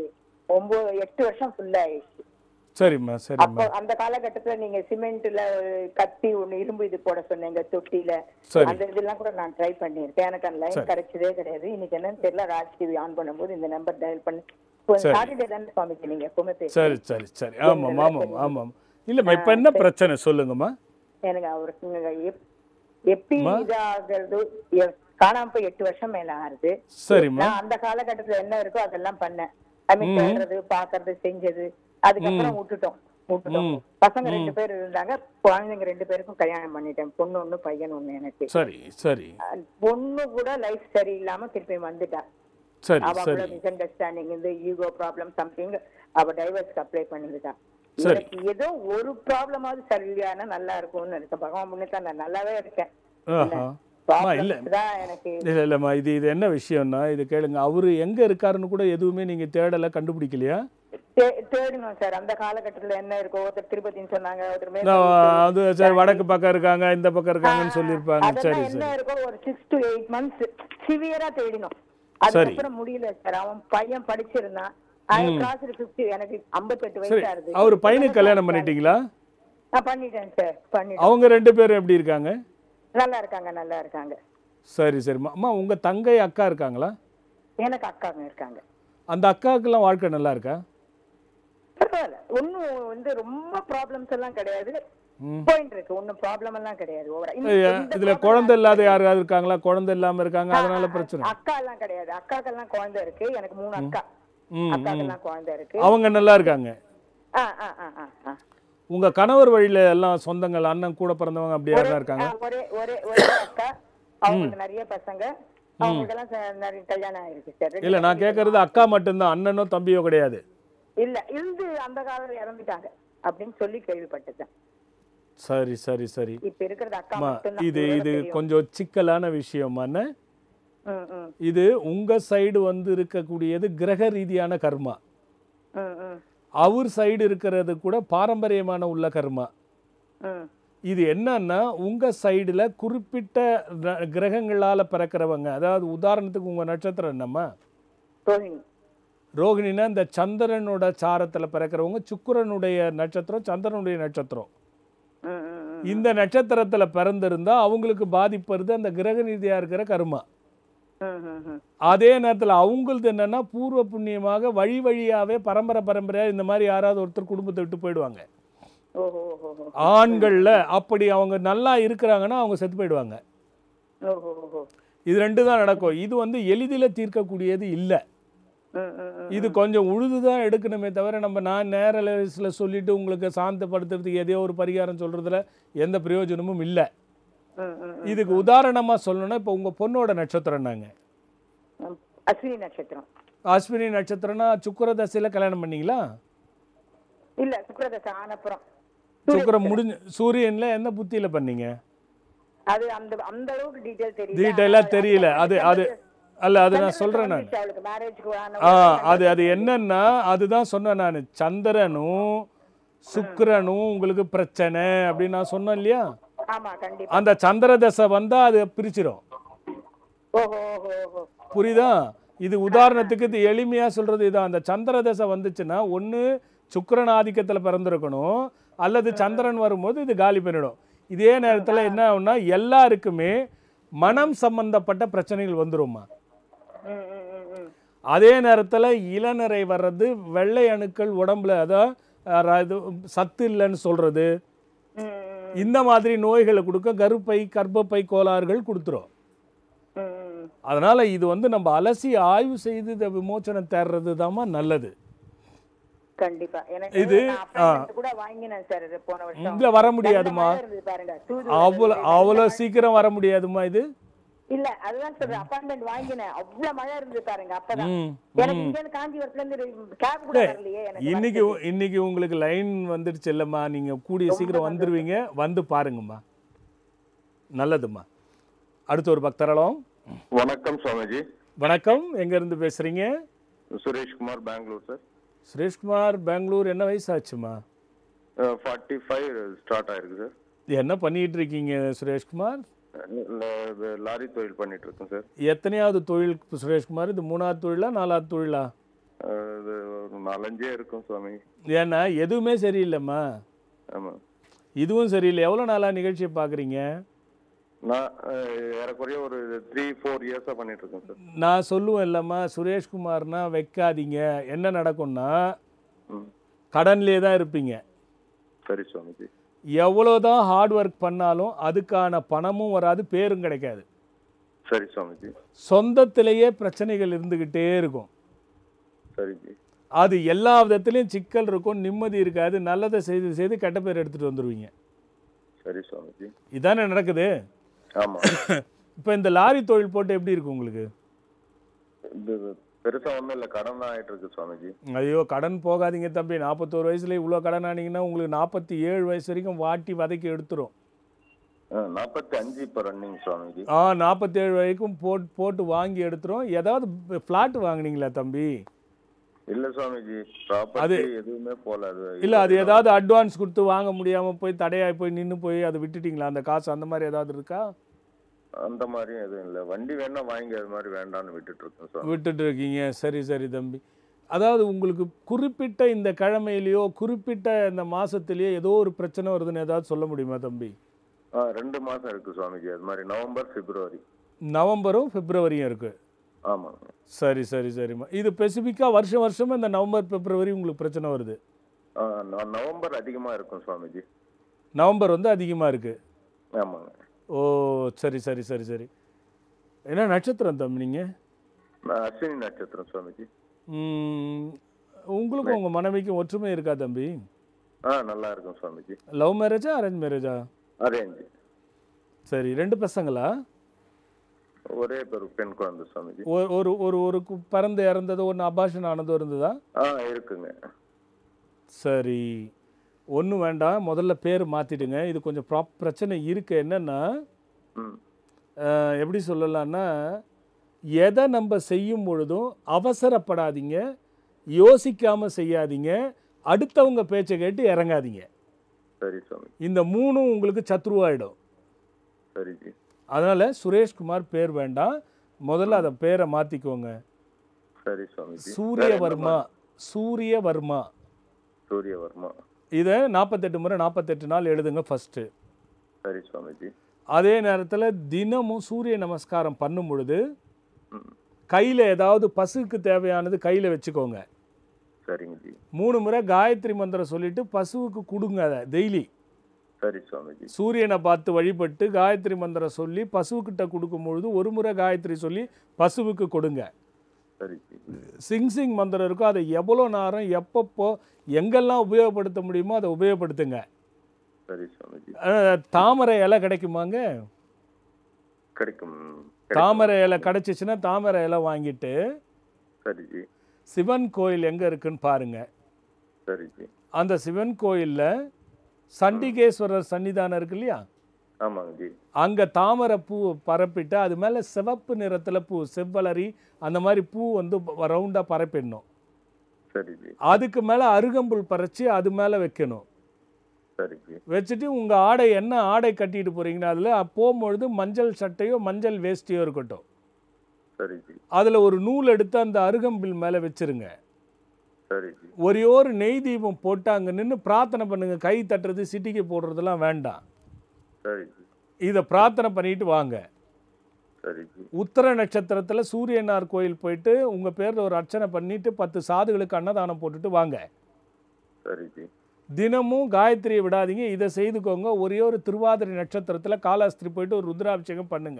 ஒன்பது எட்டு வருஷம் ஃபுல்லா ஆயிடுச்சு சரிம்மா அப்போ சரிம்மா அந்த காலகட்டத்துல நீங்க சிமெண்ட்ல கத்தி ஒண்ணு இரும்பு இது போட சொன்னீங்க தொட்டில சரி. அந்த இதெல்லாம் கூட நான் ட்ரை பண்ணியிருக்கேன் எனக்கு அந்த லைன் சரி. கிடைச்சதே கிடையாது இன்னைக்கு என்னன்னு தெரியல ராஜ் டிவி ஆன் பண்ணும்போது இந்த நம்பர் டயல் பண்ணி இப்போ சரி. சாட்டர்டே தானே சுவாமிஜி நீங்க எப்பவுமே சரி பேசுறீங்க சரி சரி ஆமாம் ஆமாம் ஆமாம் இல்லைம்மா இப்போ என்ன பிரச்சனை சொல்லுங்கம்மா எனக்கு அவருக்கு எப்- எப்படி அம்மா. இதாகிறது எ- காணாம போய் எட்டு வருஷம் மேல ஆறுது சரிம்மா நான் அந்த காலகட்டத்துல என்ன இருக்கோ அதெல்லாம் பண்ணேன் ஐ மீன் தேடுறது பாக்குறது செஞ்சது அதுக்கப்புறம் விட்டுட்டோம் விட்டுட்டோம் ம். பசங்க ரெண்டு பேர் இருந்தாங்க குழந்தைங்க ரெண்டு பேருக்கும் கல்யாணம் பண்ணிட்டேன் பொண்ணு ஒண்ணு பையன் ஒண்ணு எனக்கு சரி சரி அஹ் பொண்ணு கூட லைஃப் சரியில்லாம திருப்பி வந்துட்டா சரி அவ சரி கூட மிஸ் அண்டர்ஸ்டாண்டிங் இந்த ஈகோ ப்ராப்ளம் சம்திங் அவ டைவர்ஸ்க்கு அப்ளை பண்ணிருக்கா சரி. எனக்கு ஏதோ ஒரு ப்ராப்ளமாவது சரியானா நல்லா இருக்கும்னு இருக்கேன் பகவான் முன்னுக்கு நான் நல்லாவே இருக்கேன் ஆஹா அம்மா இல்லை Problems தான் எனக்கு இல்லை இல்லைம்மா இது இது என்ன விஷயம்னா இது கேளுங்க அவர் எங்கே இருக்காருன்னு கூட எதுவுமே நீங்கள் தேடலை கண்டுபிடிக்கலையா தே- தேடணும் சார் அந்த காலகட்டத்துல என்ன இருக்கோ ஒருத்தர் திருப்பதின்னு சொன்னாங்க ஒருத்தர் மேல் நான் திருப்பதி. அது சரி வடக்கு பக்கம் இருக்காங்க இந்த பக்கம் இருக்காங்கன்னு சொல்லியிருப்பாங்க அதெல்லாம் சரி என்ன சரி இருக்கோ ஒரு சிக்ஸ் டு எயிட் மந்த்ஸ் சிவியரா தேடினோம் சரி. அதுக்கப்புறம் முடியல சார் அவன் பையன் படிச்சிருந்தான் கிளாஸ் பிப்டி எனக்கு ஐம்பத்தெட்டு சரி வயசா இருக்கு அவர் பையனுக்கு கல்யாணம் பண்ணிட்டீங்களா நான் பண்ணிட்டேன் சார் பண்ணிட்டேன் அவங்க ரெண்டு பேரும் எப்படி இருக்காங்க நல்லா இருக்காங்க நல்லா இருக்காங்க சரி சரிம்மா அம்மா உங்கள் தங்கை அக்கா இருக்காங்களா எனக்கு அக்காங்க இருக்காங்க அந்த அக்காவுக்கெல்லாம் வாழ்க்கை நல்லா இருக்கா பரவாயில்ல ஒன்னும் வந்து ரொம்ப ப்ராப்ளம்ஸ் எல்லாம் கிடையாது ம். போயிட்டு இருக்கு ஒன்னும் ப்ராப்ளம் எல்லாம் கிடையாது ஓவரா ஐயா, இதுல குழந்தை இல்லாத யாராவது இருக்காங்களா குழந்தை இல்லாம இருக்காங்க அதனால பிரச்சனை அக்கா எல்லாம் கிடையாது அக்காக்கெல்லாம் குழந்தை இருக்கு எனக்கு மூணு அக்கா ம், ம். அக்காக்கெல்லாம் குழந்தை இருக்கு அவங்க நல்லா இருக்காங்க ஆ ஆ ஆ ஆ ஆ உங்க கணவர் வழியில எல்லாம் சொந்தங்கள் அண்ணன் கூட பிறந்தவங்க அப்படி யாரா இருக்காங்க ஆ, ஒரே ஒரே ஒரே அக்கா அவங்களுக்கு நிறைய பசங்க அவங்களுக்கெல்லாம் ச- நிறைய கல்யாணம் ஆயிருக்கு சார் ரெண்டு இல்ல நான் கேட்கறது அக்கா மட்டும்தான் அண்ணனோ தம்பியோ கிடையாது இல்ல இருந்து அந்த காலத்துல இறந்துட்டாங்க அப்படின்னு சொல்லி கேள்விப்பட்டேன் சரி சரி சரி இப்ப இருக்கிறது அக்கா அம்மா மட்டும்தான் இது இவ்வளவு இது தெரியும். கொஞ்சம் சிக்கலான விஷயமான ம், ம், இது உங்க சைடு வந்து இருக்கக்கூடியது கிரக ரீதியான கர்மா ம், ம், அவர் சைடு இருக்கிறது கூட பாரம்பரியமான உள்ள கர்மா ம். இது என்னன்னா உங்க சைடுல குறிப்பிட்ட ர- கிரகங்களால பிறக்கிறவங்க அதாவது உதாரணத்துக்கு உங்க நட்சத்திரம் என்னம்மா ரோஹிணி ரோகிணினா இந்த சந்திரனோட சாரத்துல பிறக்கிறவங்க சுக்கிரனுடைய நட்சத்திரம் சந்திரனுடைய நட்சத்திரம் ம், ம், ம். இந்த நட்சத்திரத்துல பிறந்திருந்தா அவங்களுக்கு பாதிப்பு வருது அந்த கிரக ரீதியா இருக்கிற கர்மா ம், ம், ம். அதே நேரத்துல அவங்களது என்னன்னா பூர்வ புண்ணியமாக வழி வழியாவே பரம்பரை பரம்பரையா இந்த மாதிரி யாராவது ஒருத்தர் குடும்பத்தை விட்டு போயிடுவாங்க ஓஹோ ஓஹோ ஓஹோ. ஆண்கள்ல அப்படி அவங்க நல்லா இருக்கிறாங்கன்னா அவங்க செத்து போயிடுவாங்க ஓஹோ ஓஹோ. இது ரெண்டு தான் நடக்கும் இது வந்து எளிதில் தீர்க்கக்கூடியது இல்லை ம், ம், ம். இது கொஞ்சம் உழுது தான் எடுக்கணுமே தவிர நம்ம நான் நேர லேசில் சொல்லிட்டு உங்களுக்கு சாந்தப்படுத்துறதுக்கு எதையோ ஒரு பரிகாரம் சொல்றதுல எந்த பிரயோஜனமும் இல்லை ம், ம், ம். இதுக்கு உதாரணமாக சொல்லணும்னா இப்போ உங்கள் பொண்ணோட நட்சத்திரம் நாங்க ம். அஸ்வினி நட்சத்திரம் அஸ்வினி நட்சத்திரம்னா சுக்கர தசையில் கல்யாணம் பண்ணீங்களா இல்ல சுக்கரதசை ஆனப்புறம் சுக்கரம் முடிஞ்சு சூரியனில் எந்த புத்தியில் பண்ணீங்க அது அந்த அந்த அளவுக்கு டீடைல் தெரியல டீட்டெயிலாக தெரியல அது அது அல்ல அது நான் சொல்கிறேன் நான் வந்துச்சு அவளுக்கு மேரேஜ்க்கு ஆ அது அது என்னன்னா அதுதான் சொன்னேன் நான் சந்திரனும் சுக்கிரனும் உங்களுக்கு பிரச்சனை அப்படின்னு நான் சொன்னேன் இல்லையா ஆமா கண்டிப்பா அந்த சந்திர தசை வந்தா அது பிரிச்சிடும் ஓஹோ ஓஹோ ஓஹோ புரியுதா இது உதாரணத்துக்கு இது எளிமையா சொல்றது இதான் அந்த சந்திர தசை வந்துச்சுன்னா ஒண்ணு சுக்கிரன் ஆதிக்கத்துல பிறந்திருக்கணும் அல்லது சந்திரன் வரும்போது இது காலி பண்ணிடும் இதே நேரத்துல என்ன ஆகும்னா எல்லாருக்குமே மனம் சம்பந்தப்பட்ட பிரச்சனைகள் வந்துரும்மா ம், ம், ம், ம். அதே நேரத்தில் இளநரை வர்றது வெள்ளை அணுக்கள் உடம்புல அதான் அஹ், இது சத்து இல்லைன்னு சொல்கிறது ம், ம், இந்த மாதிரி நோய்களை கொடுக்க கருப்பை கர்ப்பப்பை கோளாறுகள் கொடுத்துரும் ம், ம். அதனால் இது வந்து நம்ம அலசி ஆய்வு செய்து இதை விமோச்சனம் தேடுறது நல்லது கண்டிப்பா எனக்கு இது, நான் appointment கூட வாங்கினேன் சார் இது போன வருஷம் இதில் வர முடியாதுமா நல்ல மழை இருந்தது பாருங்க தூது அவ்வளோ அவ்வளோ சீக்கிரம் வர முடியாதுமா இது இல்ல அதுதான் சொல்றேன் அப்பார்ட்மெண்ட் வாங்கினேன் அவ்வளவு மழை இருந்து பாருங்க அப்பதான் ம், எனக்கு ம். இங்க இருந்து காஞ்சிபுரத்துல இருந்து கேப் கூட டேய், வரலையே எனக்கு இன்னைக்கு இன்னைக்கு உங்களுக்கு லைன் வந்துடுச்சு இல்லைம்மா நீங்கள் கூடிய சீக்கிரம் வந்துடுவீங்க வந்து பாருங்கம்மா நல்லதும்மா அடுத்து ஒரு பக்தரலம் வணக்கம் சுவாமிஜி வணக்கம் எங்கேருந்து பேசுகிறீங்க சுரேஷ்குமார் பெங்களூர் சார் சுரேஷ்குமார் பெங்களூர் என்ன வயசாச்சுமா ஃபார்ட்டி ஃபைவ் ஸ்டார்ட் ஆயிருக்கு சார் என்ன பண்ணிட்டு இருக்கீங்க சுரேஷ்குமார் இல்ல, இது லாரி தொழில் பண்ணிட்டு இருக்கேன் சார் எத்தனையாவது தொழில் சுரேஷ்குமார் இது மூணாவது தொழிலா நாலாவது தொழிலா அஹ், இது ஒரு நாலஞ்சே இருக்கும் சுவாமி ஏன்னா எதுவுமே சரியில்லைம்மா ஆமா இதுவும் சரியில்லை எவ்வளோ நாளாக நிகழ்ச்சியை பார்க்குறீங்க நான் அஹ், ஏறக்குறைய ஒரு த்ரீ ஃபோர் இயர்ஸா பண்ணிட்டு இருக்கேன் சார் நான் சொல்லுவேன் இல்லைம்மா சுரேஷ்குமார்னா வைக்காதீங்க என்ன நடக்கும்னா ம் கடன்லேயே தான் இருப்பீங்க சரி சுவாமிஜி எவ்வளோ தான் ஹார்ட் ஒர்க் பண்ணாலும் அதுக்கான பணமும் வராது பேரும் கிடைக்காது சரி சுவாமிஜி சொந்தத்திலேயே பிரச்சனைகள் இருந்துக்கிட்டே இருக்கும் சரிஜி அது எல்லா விதத்துலேயும் சிக்கல் இருக்கும் நிம்மதி இருக்காது நல்லதை செய்து செய்து கெட்ட பேர் எடுத்துகிட்டு வந்துடுவீங்க சரி சுவாமிஜி இதானே நடக்குது ஆமா இப்போ இந்த லாரி தொழில் போட்டு எப்படி இருக்கு உங்களுக்கு இது பெருசா ஒண்ணும் இல்ல கடன் தான் ஆயிட்டு இருக்கு சுவாமிஜி ஐயோ கடன் போகாதீங்க தம்பி நாற்பத்தோரு வயசுல இவ்வளோ கடன் ஆனீங்கன்னா உங்களுக்கு நாற்பத்தி ஏழு வயசு வரைக்கும் வாட்டி வதக்கி எடுத்துரும் நாற்பத்தி அஞ்சு இப்ப ரன்னிங் சுவாமிஜி ஆ நாற்பத்தேழு வரைக்கும் போட்டு போட்டு வாங்கி எடுத்துரும் ஏதாவது ஃப்ளாட் வாங்குனீங்களா தம்பி இல்ல சுவாமிஜி ப்ராப்பர்ட்டி எதுவுமே போல அது இல்லை அது ஏதாவது அட்வான்ஸ் கொடுத்து வாங்க முடியாமல் போய் தடையாகி போய் நின்று போய் அதை விட்டுட்டீங்களா அந்த காசு அந்த மாதிரி ஏதாவது இருக்கா அந்த மாதிரியும் எதுவும் இல்ல வண்டி வேணா வாங்கி அது மாதிரி வேண்டாம்னு விட்டுட்டு இருக்கேன் சுவாமி விட்டுட்டு இருக்கீங்க சரி சரி தம்பி அதாவது உங்களுக்கு குறிப்பிட்ட இந்த கிழமையிலையோ குறிப்பிட்ட இந்த மாசத்திலேயோ ஏதோ ஒரு பிரச்சனை வருதுன்னு ஏதாவது சொல்ல முடியுமா தம்பி ஆ ரெண்டு மாசம் இருக்கு சுவாமிஜி அது மாதிரி நவம்பர் பிப்ரவரி நவம்பரும் பிப்ரவரியும் இருக்கு ஆமாங்க சரி சரி சரிம்மா இது ஸ்பெசிஃபிக்காக வருஷம் வருஷம் இந்த நவம்பர் பிப்ரவரி உங்களுக்கு பிரச்சனை வருது ஆ, நவ- நவம்பர் அதிகமா இருக்கும் சுவாமிஜி நவம்பர் வந்து அதிகமாக இருக்கு ஆமாங்க ஓ சரி சரி சரி சரி என்ன நட்சத்திரம் தம்பி நீங்கள் நான் அஸ்வினி நட்சத்திரம் சுவாமிஜி உங்களுக்கும் உங்கள் மனைவிக்கும் ஒற்றுமை இருக்கா தம்பி ஆ நல்லா இருக்கும் சுவாமிஜி லவ் மேரேஜா அரேஞ்ச் மேரேஜா அரேஞ்ச் சரி ரெண்டு பசங்களா ஒரே ஒரு பெண் குழந்தை சுவாமிஜி ஒரு ஒரு ஒரு ஒரு கு- பிறந்து இறந்தது ஒன்று அபாஷன் ஆனதும் இருந்ததா ஆ இருக்குங்க சரி ஒன்றும் வேண்டாம் முதல்ல பேர் மாற்றிடுங்க இது கொஞ்சம் ப்ராப் பிரச்சனை இருக்கு என்னென்னா ம் எப்படி சொல்லலாம்னா எதை நம்ம செய்யும் பொழுதும் அவசரப்படாதீங்க யோசிக்காமல் செய்யாதீங்க அடுத்தவங்க பேச்சை கேட்டு இறங்காதீங்க சரி சுவாமி இந்த மூணும் உங்களுக்கு சத்ருவாயிடும் சரிஜி அதனால் சுரேஷ்குமார் பேர் வேண்டாம் முதல்ல அதை பேரை மாற்றிக்கோங்க சரி சுவாமிஜி சூரியவர்மா சூரியவர்மா சூரியவர்மா இதை நாற்பத்தெட்டு முறை நாற்பத்தெட்டு நாள் எழுதுங்க ஃபஸ்ட்டு சரி சுவாமிஜி அதே நேரத்தில் தினமும் சூரிய நமஸ்காரம் பண்ணும் பொழுது ம் கையில் ஏதாவது பசுக்கு தேவையானது கையில் வச்சுக்கோங்க சரிங்க ஜி மூணு முறை காயத்ரி மந்திரம் சொல்லிட்டு பசுவுக்கு கொடுங்க அதை டெய்லி சரி சுவாமிஜி சூரியனை பார்த்து வழிபட்டு காயத்ரி மந்திரம் சொல்லி பசுக்கிட்ட கொடுக்கும் பொழுது ஒரு முறை காயத்ரி சொல்லி பசுவுக்கு கொடுங்க சரி ஜி சிங் சிங் மந்திரம் இருக்கோ அதை எவ்வளோ நேரம் எப்பப்போ எங்கெல்லாம் உபயோகப்படுத்த முடியுமோ அதை உபயோகப்படுத்துங்க சரி சுவாமிஜி அஹ், தாமரை இலை கிடைக்குமாங்க கிடைக்கும் தாமரை இலை கிடைச்சிச்சுன்னா தாமரை இலை வாங்கிட்டு சரி ஜி சிவன் கோயில் எங்கே இருக்குன்னு பாருங்க சரி ஜி அந்த சிவன் கோயிலில் சண்டிகேஸ்வரர் சன்னிதானம் இருக்கு இல்லையா ஆமாங்க ஜி அங்கே தாமரை பூ பரப்பிட்டு அது மேலே சிவப்பு நிறத்தில் பூ செவ்வலரி அந்த மாதிரி பூ வந்து ரவுண்டாக பரப்பிடணும் சரி ஜி அதுக்கு மேலே அருகம்புல் பறித்து அது மேலே வைக்கணும் சரி ஜி வச்சுட்டு உங்கள் ஆடை என்ன ஆடை கட்டிட்டு போகிறீங்கன்னா அதில் போகும்பொழுது மஞ்சள் சட்டையோ மஞ்சள் வேஷ்டியோ இருக்கட்டும் சரி ஜி அதில் ஒரு நூல் எடுத்து அந்த அருகம்பில் மேலே வச்சிருங்க சரி ஜி ஒரே ஒரு நெய் தீபம் போட்டு அங்கே நின்று பிரார்த்தனை பண்ணுங்க கை தட்டுறது சிட்டிக்கு போடுறதெல்லாம் வேண்டாம் சரி ஜி இதை பிரார்த்தனை பண்ணிட்டு வாங்க சரி ஜி உத்தர நட்சத்திரத்தில் சூரியனார் கோயில் போயிட்டு உங்கள் பேரில் ஒரு அர்ச்சனை பண்ணிட்டு பத்து சாதுகளுக்கு அன்னதானம் போட்டுட்டு வாங்க சரி ஜி தினமும் காயத்ரியை விடாதீங்க இதை செய்துக்கோங்க ஒரே ஒரு திருவாதிரை நட்சத்திரத்தில் காலாஸ்திரி போயிட்டு ஒரு ருத்ராபிஷேகம் பண்ணுங்க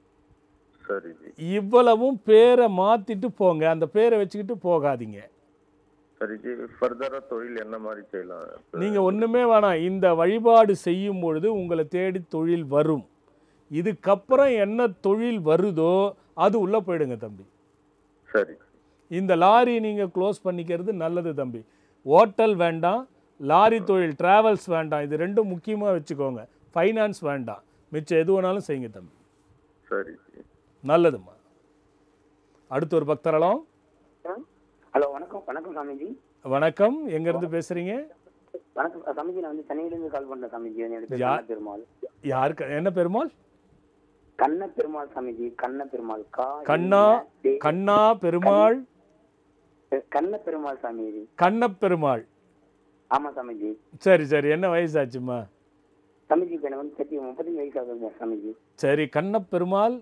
சரி ஜி இவ்வளவும் பேரை மாற்றிட்டு போங்க அந்த பேரை வச்சுக்கிட்டு போகாதீங்க சரி ஜி ஃபர்தரா தொழில் என்ன மாதிரி செய்யலாம் நீங்கள் ஒன்றுமே வேணாம் இந்த வழிபாடு செய்யும் பொழுது உங்களை தேடி தொழில் வரும் இதுக்கப்புறம் என்ன தொழில் வருதோ அது உள்ளே போயிடுங்க தம்பி சரி இந்த லாரி நீங்கள் க்ளோஸ் பண்ணிக்கிறது நல்லது தம்பி ஹோட்டல் வேண்டாம் லாரி தொழில் டிராவல்ஸ் வேண்டாம் இது ரெண்டும் முக்கியமாக வச்சுக்கோங்க ஃபைனான்ஸ் வேண்டாம் மிச்சம் எது வேணாலும் செய்யுங்க தம்பி சரி நல்லதும்மா அடுத்து ஒரு பக்தரலாம் ஹலோ வணக்கம் வணக்கம் சாமிஜி வணக்கம் எங்கேருந்து பேசுகிறீங்க வணக்கம் சாமிஜி நான் வந்து சென்னையிலேருந்து கால் பண்றேன் சாமிஜி என்னோட பேர் யா- கண்ண பெருமாள் யாருக்கு என்ன பெருமாள் கண்ண பெருமாள் சாமிஜி கண்ண பெருமாள் கா கண்ணா என்ன- கண்ணா பெருமாள் கண்ண பெருமாள் சாமிஜி கண்ணப் பெருமாள் ஆமா சாமிஜி சரி சரி என்ன வயசாச்சும்மா சாமிஜி இப்ப எனக்கு வந்து தேர்ட்டி முப்பத்தஞ்சு வயசு ஆகுது சாமிஜி சரி கண்ணப் பெருமாள்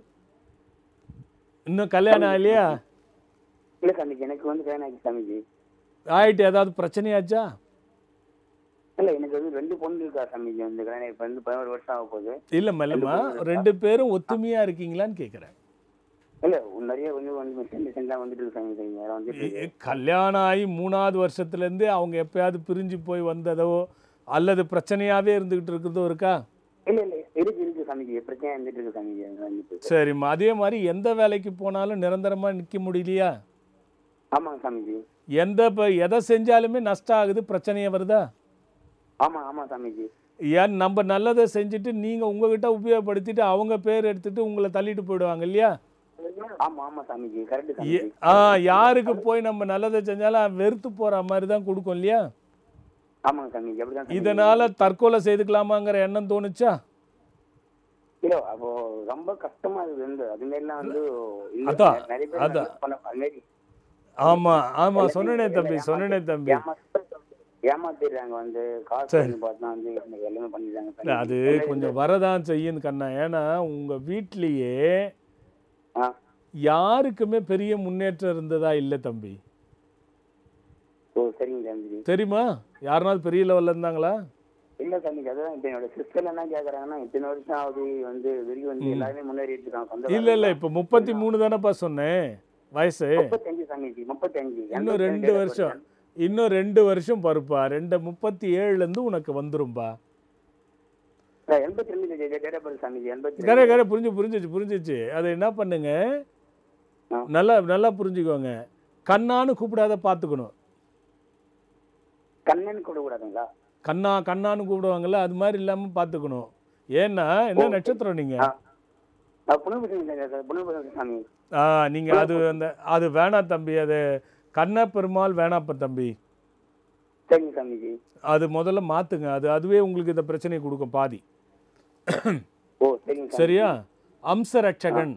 இன்னும் கல்யாணம் ஆகலையா இல்ல சாமிஜி எனக்கு வந்து கல்யாணம் ஆகி சாமிஜி ஆயிட்டு ஏதாவது பிரச்சனையாச்சா இல்ல எனக்கு வந்து ரெண்டு பொண்ணு இருக்கா சாமிஜி வந்து கல்யாணம் இப்ப வந்து பதினோரு வருஷம் ஆக போகுது இல்லைம்மா இல்லைம்மா ரெண்டு பேரும் ஒத்துமையாக இருக்கீங்களான்னு கேட்குறேன் இல்ல நிறைய கொஞ்சம் வந்து மிஷன் மிஷன் வந்துட்டு இருக்கு சாமிஜி நேரம் வந்துட்டு இருக்கு கல்யாணம் ஆகி மூணாவது வருஷத்துலேருந்து அவங்க எப்பயாவது பிரிஞ்சு போய் வந்ததோ அல்லது பிரச்சனையாகவே இருந்துக்கிட்டு இருக்கிறதோ இருக்கா இல்ல இல்ல இருக்கு இருக்கு சாமிஜி பிரச்சனையா இருந்துட்டு இருக்கு சாமிஜி எனக்கு வந்துட்டு சரிம்மா அதே மாதிரி எந்த வேலைக்கு போனாலும் நிரந்தரமாக நிற்க முடியலையா ஆமாங்க சாமிஜி எந்த இப்போ எதை செஞ்சாலுமே நஷ்டம் ஆகுது பிரச்சனையே வருதா ஆமா ஆமா சாமிஜி ஏன் நம்ம நல்லதை செஞ்சுட்டு நீங்கள் உங்ககிட்ட உபயோகப்படுத்திட்டு அவங்க பேர் எடுத்துட்டு உங்களை தள்ளிட்டு போயிடுவாங்க இல்லையா ஆமா ஆமா சாமிஜி கரெக்ட் ஏ- சாமிஜி ஆ யாருக்கு போய் நம்ம நல்லதை செஞ்சாலும் வெறுத்து போகிற மாதிரி தான் கொடுக்கும் இல்லையா ஆமாங்க சாமிஜி அப்படிதான் சாமிஜி. இதனால தற்கொலை செய்துக்கலாமாங்கிற எண்ணம் தோணுச்சா இல்ல அப்போ ரொம்ப கஷ்டமா இருக்கு வந்து அது மாதிரிலாம் வந்து இல்ல, அதான், நிறைய பேர் அதான். நல்லா பண்ண- அது மாதிரி ஆமா ஆமா எல்லாமே சொன்னனே தம்பி ஏமாத்து- சொன்னனே தம்பி ஏமாத்து- ஏமாத்திடுறாங்க வந்து காசு சரி. வந்து பார்த்தா வந்து எனக்கு எல்லாமே பண்ணிடுறாங்க இல்ல, அது கொஞ்சம் வரதான் செய்யும் கண்ணா ஏன்னா உங்க வீட்லயே ஆ. யாருக்குமே பெரிய முன்னேற்றம் இருந்ததா இல்லை தம்பி ஓ சரிங்க சாமிஜி தெரியுமா யாருனாவது பெரிய லெவல்ல இருந்தாங்களா இல்ல சாமிஜி அதான் இப்ப என்னோட சிஸ்டர் என்ன கேக்குறாங்கன்னா இத்தனை வருஷம் ஆகுது வந்து வெளியே வந்து ம். எல்லாருமே முன்னேறிட்டு இருக்காங்க சொந்த இல்ல இல்ல இப்ப முப்பத்தி மூணு தானேப்பா சொன்னேன் வயசு முப்பத்தஞ்சு சாமிஜி முப்பத்தஞ்சு இன்னும் ரெண்டு வருஷம் இன்னும் ரெண்டு வருஷம் பருப்பா ரெண்டு முப்பத்தி ஏழுல இருந்து உனக்கு வந்துரும்பா எண்பத்தி ரெண்டு டேட் ஆஃப் பர்த் சாமிஜி எண்பத்தி கரை கரை புரிஞ்சு புரிஞ்சிச்சு புரிஞ்சிச்சு அதை என்ன பண்ணுங்க நல்லா நல்லா புரிஞ்சுக்கோங்க கண்ணான்னு கூப்பிடாத பார்த்துக்கணும் கண்ணன் கூட கூடாதுங்களா கண்ணா கண்ணான்னு கூப்பிடுவாங்கல்ல அது மாதிரி இல்லாமல் பார்த்துக்கணும் ஏன்னா என்ன நட்சத்திரம் நீங்கள் புனர்பூசணி புனர்பூசணி சாமி ஆ நீங்கள் அது அந்த அது வேணாம் தம்பி அது கண்ண பெருமாள் வேணாப்ப தம்பி சரிங்க சாமிஜி அது முதல்ல மாற்றுங்க அது அதுவே உங்களுக்கு இந்த பிரச்சனையை கொடுக்கும் பாதி ஓ சரிங்க சாமி. சரியா அம்ச ரட்சகன்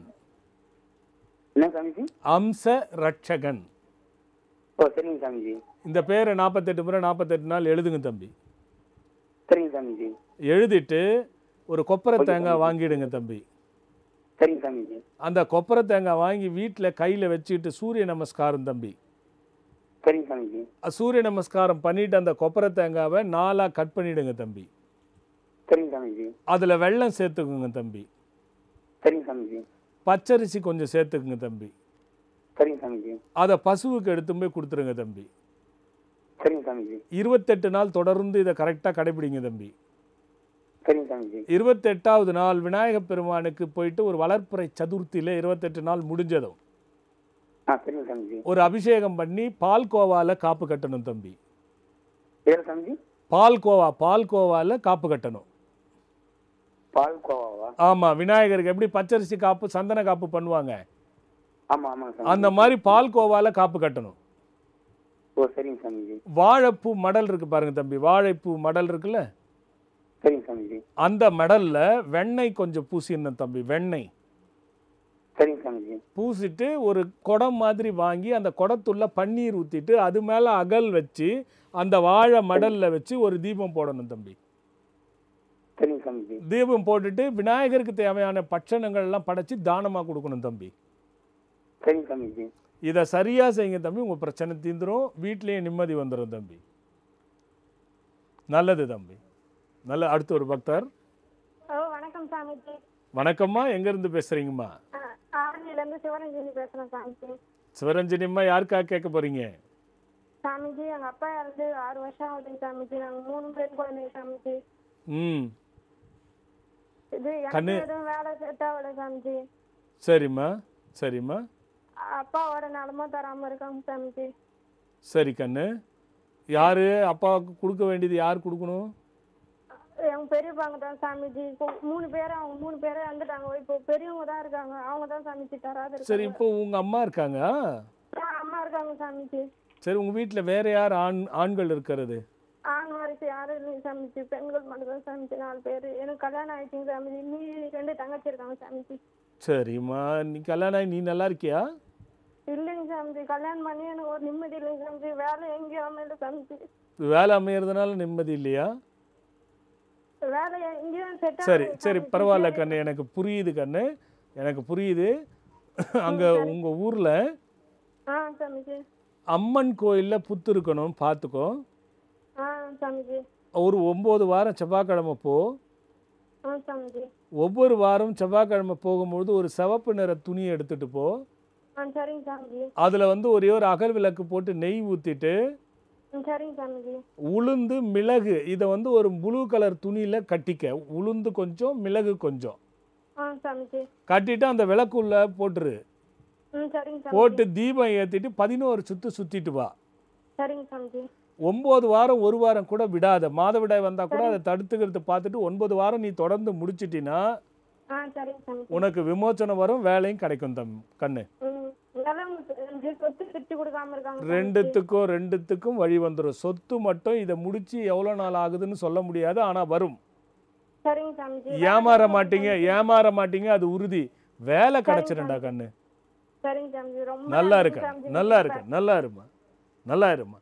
என்ன சாமிஜி அம்ச ரட்சகன் ஓ சரிங்க சாமிஜி இந்த பேரை நாற்பத்தெட்டு முறை நாற்பத்தெட்டு நாள் எழுதுங்க தம்பி சரிங்க சாமிஜி எழுதிட்டு ஒரு கொப்பரை ஓகே தேங்காய் தம்பி. வாங்கிடுங்க தம்பி சரிங்க சாமிஜி அந்த கொப்பரை தேங்காய் வாங்கி வீட்டில் கையில் வச்சுக்கிட்டு சூரிய நமஸ்காரம் தம்பி சரிங்க சாமிஜி அ, சூரிய நமஸ்காரம் பண்ணிட்டு அந்த கொப்பரை தேங்காவை நாலாக கட் பண்ணிடுங்க தம்பி சரிங்க சாமிஜி அதில் வெல்லம் சேர்த்துக்குங்க தம்பி சரிங்க சாமிஜி பச்சரிசி கொஞ்சம் சேர்த்துக்குங்க தம்பி சரிங்க சாமிஜி அதை பசுவுக்கு எடுத்து போய் கொடுத்துருங்க தம்பி சரிங்க சாமிஜி இருபத்தெட்டு நாள் தொடர்ந்து இதை கரெக்டாக கடைபிடிங்க தம்பி சரிங்க சாமிஜி இருபத்தெட்டாவது நாள் விநாயகப் பெருமானுக்கு போயிட்டு ஒரு வளர்ப்புறை சதுர்த்தியில் இருபத்தெட்டு நாள் முடிஞ்சதும் ஆ சரிங்க சாமிஜி ஒரு அபிஷேகம் பண்ணி பால் கோவால காப்பு கட்டணும் தம்பி ஏழு சாமிஜி பால் கோவா பால் கோவால காப்பு கட்டணும் பால் கோவாவா ஆமாம் விநாயகருக்கு எப்படி பச்சரிசி காப்பு சந்தன காப்பு பண்ணுவாங்க ஆமா ஆமாங்க சாமி அந்த மாதிரி பால் கோவால காப்பு கட்டணும் ஓ சரிங்க சாமிஜி வாழைப்பூ மடல் இருக்கு பாருங்க தம்பி வாழைப்பூ மடல் இருக்குல்ல சரிங்க சாமிஜி அந்த மடல்ல வெண்ணெய் கொஞ்சம் பூசிடணும் தம்பி வெண்ணெய் சரிங்க சாமிஜி பூசிட்டு ஒரு குடம் மாதிரி வாங்கி அந்த குடத்துள்ள பன்னீர் ஊற்றிட்டு அது மேலே அகல் வச்சு அந்த வாழை மடலில் வச்சு ஒரு தீபம் போடணும் தம்பி சரிங்க சாமிஜி தீபம் போட்டுட்டு விநாயகருக்கு தேவையான பட்சணங்கள் எல்லாம் படைச்சு தானமாக கொடுக்கணும் தம்பி சரிங்க சாமிஜி இதை சரியாக செய்யுங்க தம்பி உங்கள் பிரச்சனை தீந்துரும் வீட்லேயே நிம்மதி வந்துடும் தம்பி நல்லது தம்பி நல்ல அடுத்து ஒரு பக்தர் ஓ வணக்கம் சாமிஜி வணக்கம்மா எங்கேருந்து பேசுகிறீங்கம்மா ஆரணியில இருந்து சிவரஞ்சனி பேசுறேன் சாமிஜி சிவரஞ்சனிம்மா யாருக்காக கேட்க போகிறீங்க சாமிஜி எங்க அப்பா இறந்து ஆறு வருஷம் ஆகுது சாமிஜி நாங்க மூணு பேர் குழந்தைங்க சாமிஜி ம் இது எனக்கு கண்ணு- எதுவும் வேலை செட் ஆகல சாமிஜி சரிம்மா சரிம்மா அப்பாவோட நிலமா தராம இருக்காங்க சாமிஜி சரி கண்ணு யார் அப்பாவுக்கு கொடுக்க வேண்டியது யார் கொடுக்கணும் எங்க பெரியப்பாங்க தான் சாமிஜி இப்போ மூணு பேர் அவங்க மூணு பேரே வந்துட்டாங்க இப்போ பெரியவங்க தான் இருக்காங்க அவங்க தான் சாமிஜி தராது சரி இருக்காங்க இப்போ உங்கள் அம்மா இருக்காங்க ஆ, அம்மா இருக்காங்க சாமிஜி சரி உங்கள் வீட்டில் வேற யார் ஆண் ஆண்கள் இருக்கிறது ஆண் வாரிசு யாரும் இல்லைங்க சாமிஜி பெண்கள் மட்டும் தான் சாமிஜி நாலு பேர் எனக்கு கல்யாணம் ஆயிடுச்சுங்க சாமிஜி நீ ரெண்டு தங்கச்சி இருக்காங்க சாமிஜி சரிம்மா நீ கல்யாணம் ஆகி நீ நல்லா இருக்கியா இல்லைங்க சாமிஜி கல்யாணம் பண்ணி எனக்கு ஒரு நிம்மதி இல்லைங்க சாமிஜி வேலை எங்கேயும் அமையல சாமிஜி வேலை அமையறதுனால நிம்மதி இல்லையா வேலை எங்கேயும் செட் சரி சரி பரவாயில்ல கண்ணு எனக்கு புரியுது கண்ணு எனக்கு புரியுது அங்கே உங்கள் ஊரில் ஆ சாமிஜி அம்மன் கோயிலில் புத்து இருக்கணும் பார்த்துக்கோ ஆ சாமிஜி ஒரு ஒம்பது வாரம் செவ்வாய்க்கிழமை போ ஆ சாமிஜி ஒவ்வொரு வாரம் செவ்வாய்க்கிழமை போகும்பொழுது ஒரு சிவப்பு நிற துணியை எடுத்துகிட்டு போ ஆ சரிங்க சாமிஜி அதில் வந்து ஒரே ஒரு அகல் விளக்கு போட்டு நெய் ஊற்றிட்டு ம் சரிங்க சாமிஜி உளுந்து மிளகு இதை வந்து ஒரு ப்ளூ கலர் துணியில் கட்டிக்க உளுந்து கொஞ்சம் மிளகு கொஞ்சம் ஆ சாமிஜி கட்டிட்டு அந்த விளக்குள்ள போட்டுரு ம் சரிங்க சாமிஜி போட்டு தீபம் ஏற்றிட்டு பதினோரு சுற்று சுற்றிட்டு வா சரிங்க சாமிஜி ஒம்பது வாரம் ஒரு வாரம் கூட விடாத மாதவிடாய் வந்தால் கூட அதை தடுத்துக்கிறது பார்த்துட்டு ஒன்பது வாரம் நீ தொடர்ந்து முடிச்சிட்டினா ஆ சரிங்க சாமிஜி உனக்கு விமோச்சனம் வரும் வேலையும் கிடைக்கும் தம் கண்ணு ம் நிலம் இது சொத்து பிரிச்சு கொடுக்காம இருக்காங்க சாமிஜி. ரெண்டுத்துக்கும் ரெண்டுத்துக்கும் வழி வந்துடும் சொத்து மட்டும் இதை முடிச்சு எவ்வளோ நாள் ஆகுதுன்னு சொல்ல முடியாது ஆனால் வரும் சரிங்க சாமிஜி ஏமாற மாட்டீங்க ஏமாற மாட்டீங்க அது உறுதி வேலை கிடைச்சிருண்டா கண்ணு சரிங்க சாமிஜி ரொம்ப நல்லா நன்றி இருக்க சாமிஜி. நல்லா இருக்க நல்லா இருமா நல்லா இருமா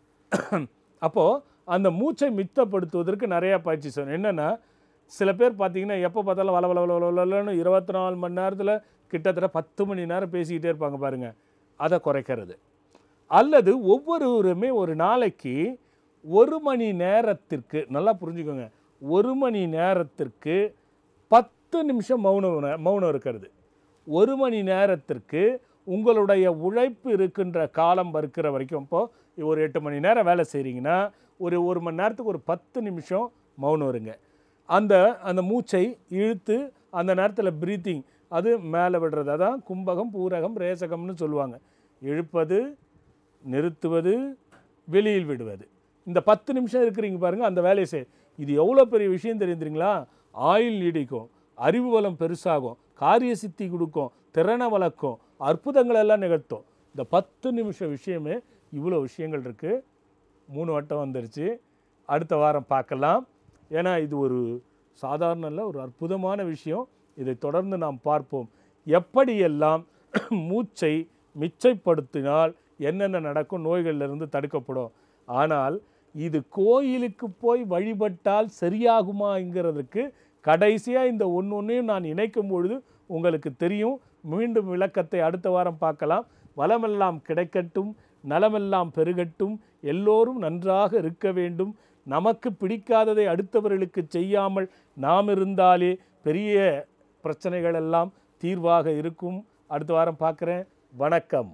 அப்போது அந்த மூச்சை மித்தப்படுத்துவதற்கு நிறையா பயிற்சி சொன்னேன் என்னென்னா சில பேர் பார்த்தீங்கன்னா எப்போ பார்த்தாலும் வள வள வள வள வளன்னு இருபத்தி நாலு மணி நேரத்தில் கிட்டத்தட்ட பத்து மணி நேரம் பேசிக்கிட்டே இருப்பாங்க பாருங்கள் அதை குறைக்கிறது அல்லது ஒவ்வொருவருமே ஒரு நாளைக்கு ஒரு மணி நேரத்திற்கு நல்லா புரிஞ்சுக்கோங்க ஒரு மணி நேரத்திற்கு பத்து நிமிஷம் மௌனம் நே- மௌனம் இருக்கிறது ஒரு மணி நேரத்திற்கு உங்களுடைய உழைப்பு இருக்கின்ற காலம் இருக்கிற வரைக்கும் இப்போது ஒரு எட்டு மணி நேரம் வேலை செய்கிறீங்கன்னா ஒரு ஒரு மணி நேரத்துக்கு ஒரு பத்து நிமிஷம் மௌனம் இருங்க அந்த அந்த மூச்சை இழுத்து அந்த நேரத்தில் ப்ரீத்திங் அது மேலே விடுறது அதான் கும்பகம் பூரகம் ரேசகம்னு சொல்லுவாங்க இழுப்பது நிறுத்துவது வெளியில் விடுவது இந்த பத்து நிமிஷம் இருக்கிறீங்க பாருங்கள் அந்த வேலையை செய் இது எவ்வளோ பெரிய விஷயம் தெரியுதுங்களா ஆயுள் நீடிக்கும் அறிவு வளம் பெருசாகும் காரிய சித்தி கொடுக்கும் திறனை வளர்க்கும் அற்புதங்கள் எல்லாம் நிகழ்த்தும் இந்த பத்து நிமிஷம் விஷயமே இவ்வளோ விஷயங்கள் இருக்குது மூணு வட்டம் வந்துருச்சு அடுத்த வாரம் பார்க்கலாம் ஏன்னா இது ஒரு சாதாரண இல்ல, ஒரு அற்புதமான விஷயம் இதை தொடர்ந்து நாம் பார்ப்போம் எப்படியெல்லாம் மூச்சை மிச்சைப்படுத்தினால் என்னென்ன நடக்கும் நோய்களிலிருந்து தடுக்கப்படும் ஆனால் இது கோயிலுக்கு போய் வழிபட்டால் சரியாகுமாங்கிறதுக்கு கடைசியாக இந்த ஒன்று ஒன்றையும் நான் இணைக்கும் பொழுது உங்களுக்கு தெரியும் மீண்டும் விளக்கத்தை அடுத்த வாரம் பார்க்கலாம் வளமெல்லாம் கிடைக்கட்டும் நலமெல்லாம் பெருகட்டும் எல்லோரும் நன்றாக இருக்க வேண்டும் நமக்கு பிடிக்காததை அடுத்தவர்களுக்கு செய்யாமல் நாம் இருந்தாலே பெரிய பிரச்சனைகள் எல்லாம் தீர்வாக இருக்கும் அடுத்த வாரம் பார்க்குறேன் வணக்கம்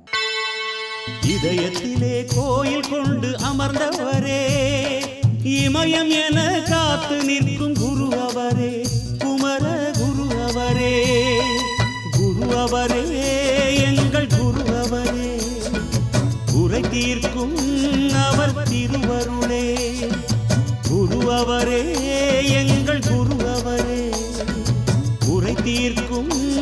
இதயத்திலே கோயில் கொண்டு அமர்ந்தவரே இமயம் என காத்து நிற்கும் குரு அவரே குமர குரு அவரே குரு அவரே எங்கள் குரு அவரே குறை தீர்க்கும் அவர் திருவருளே குரு அவரே எங்கள் குரு அவரே குறை தீர்க்கும்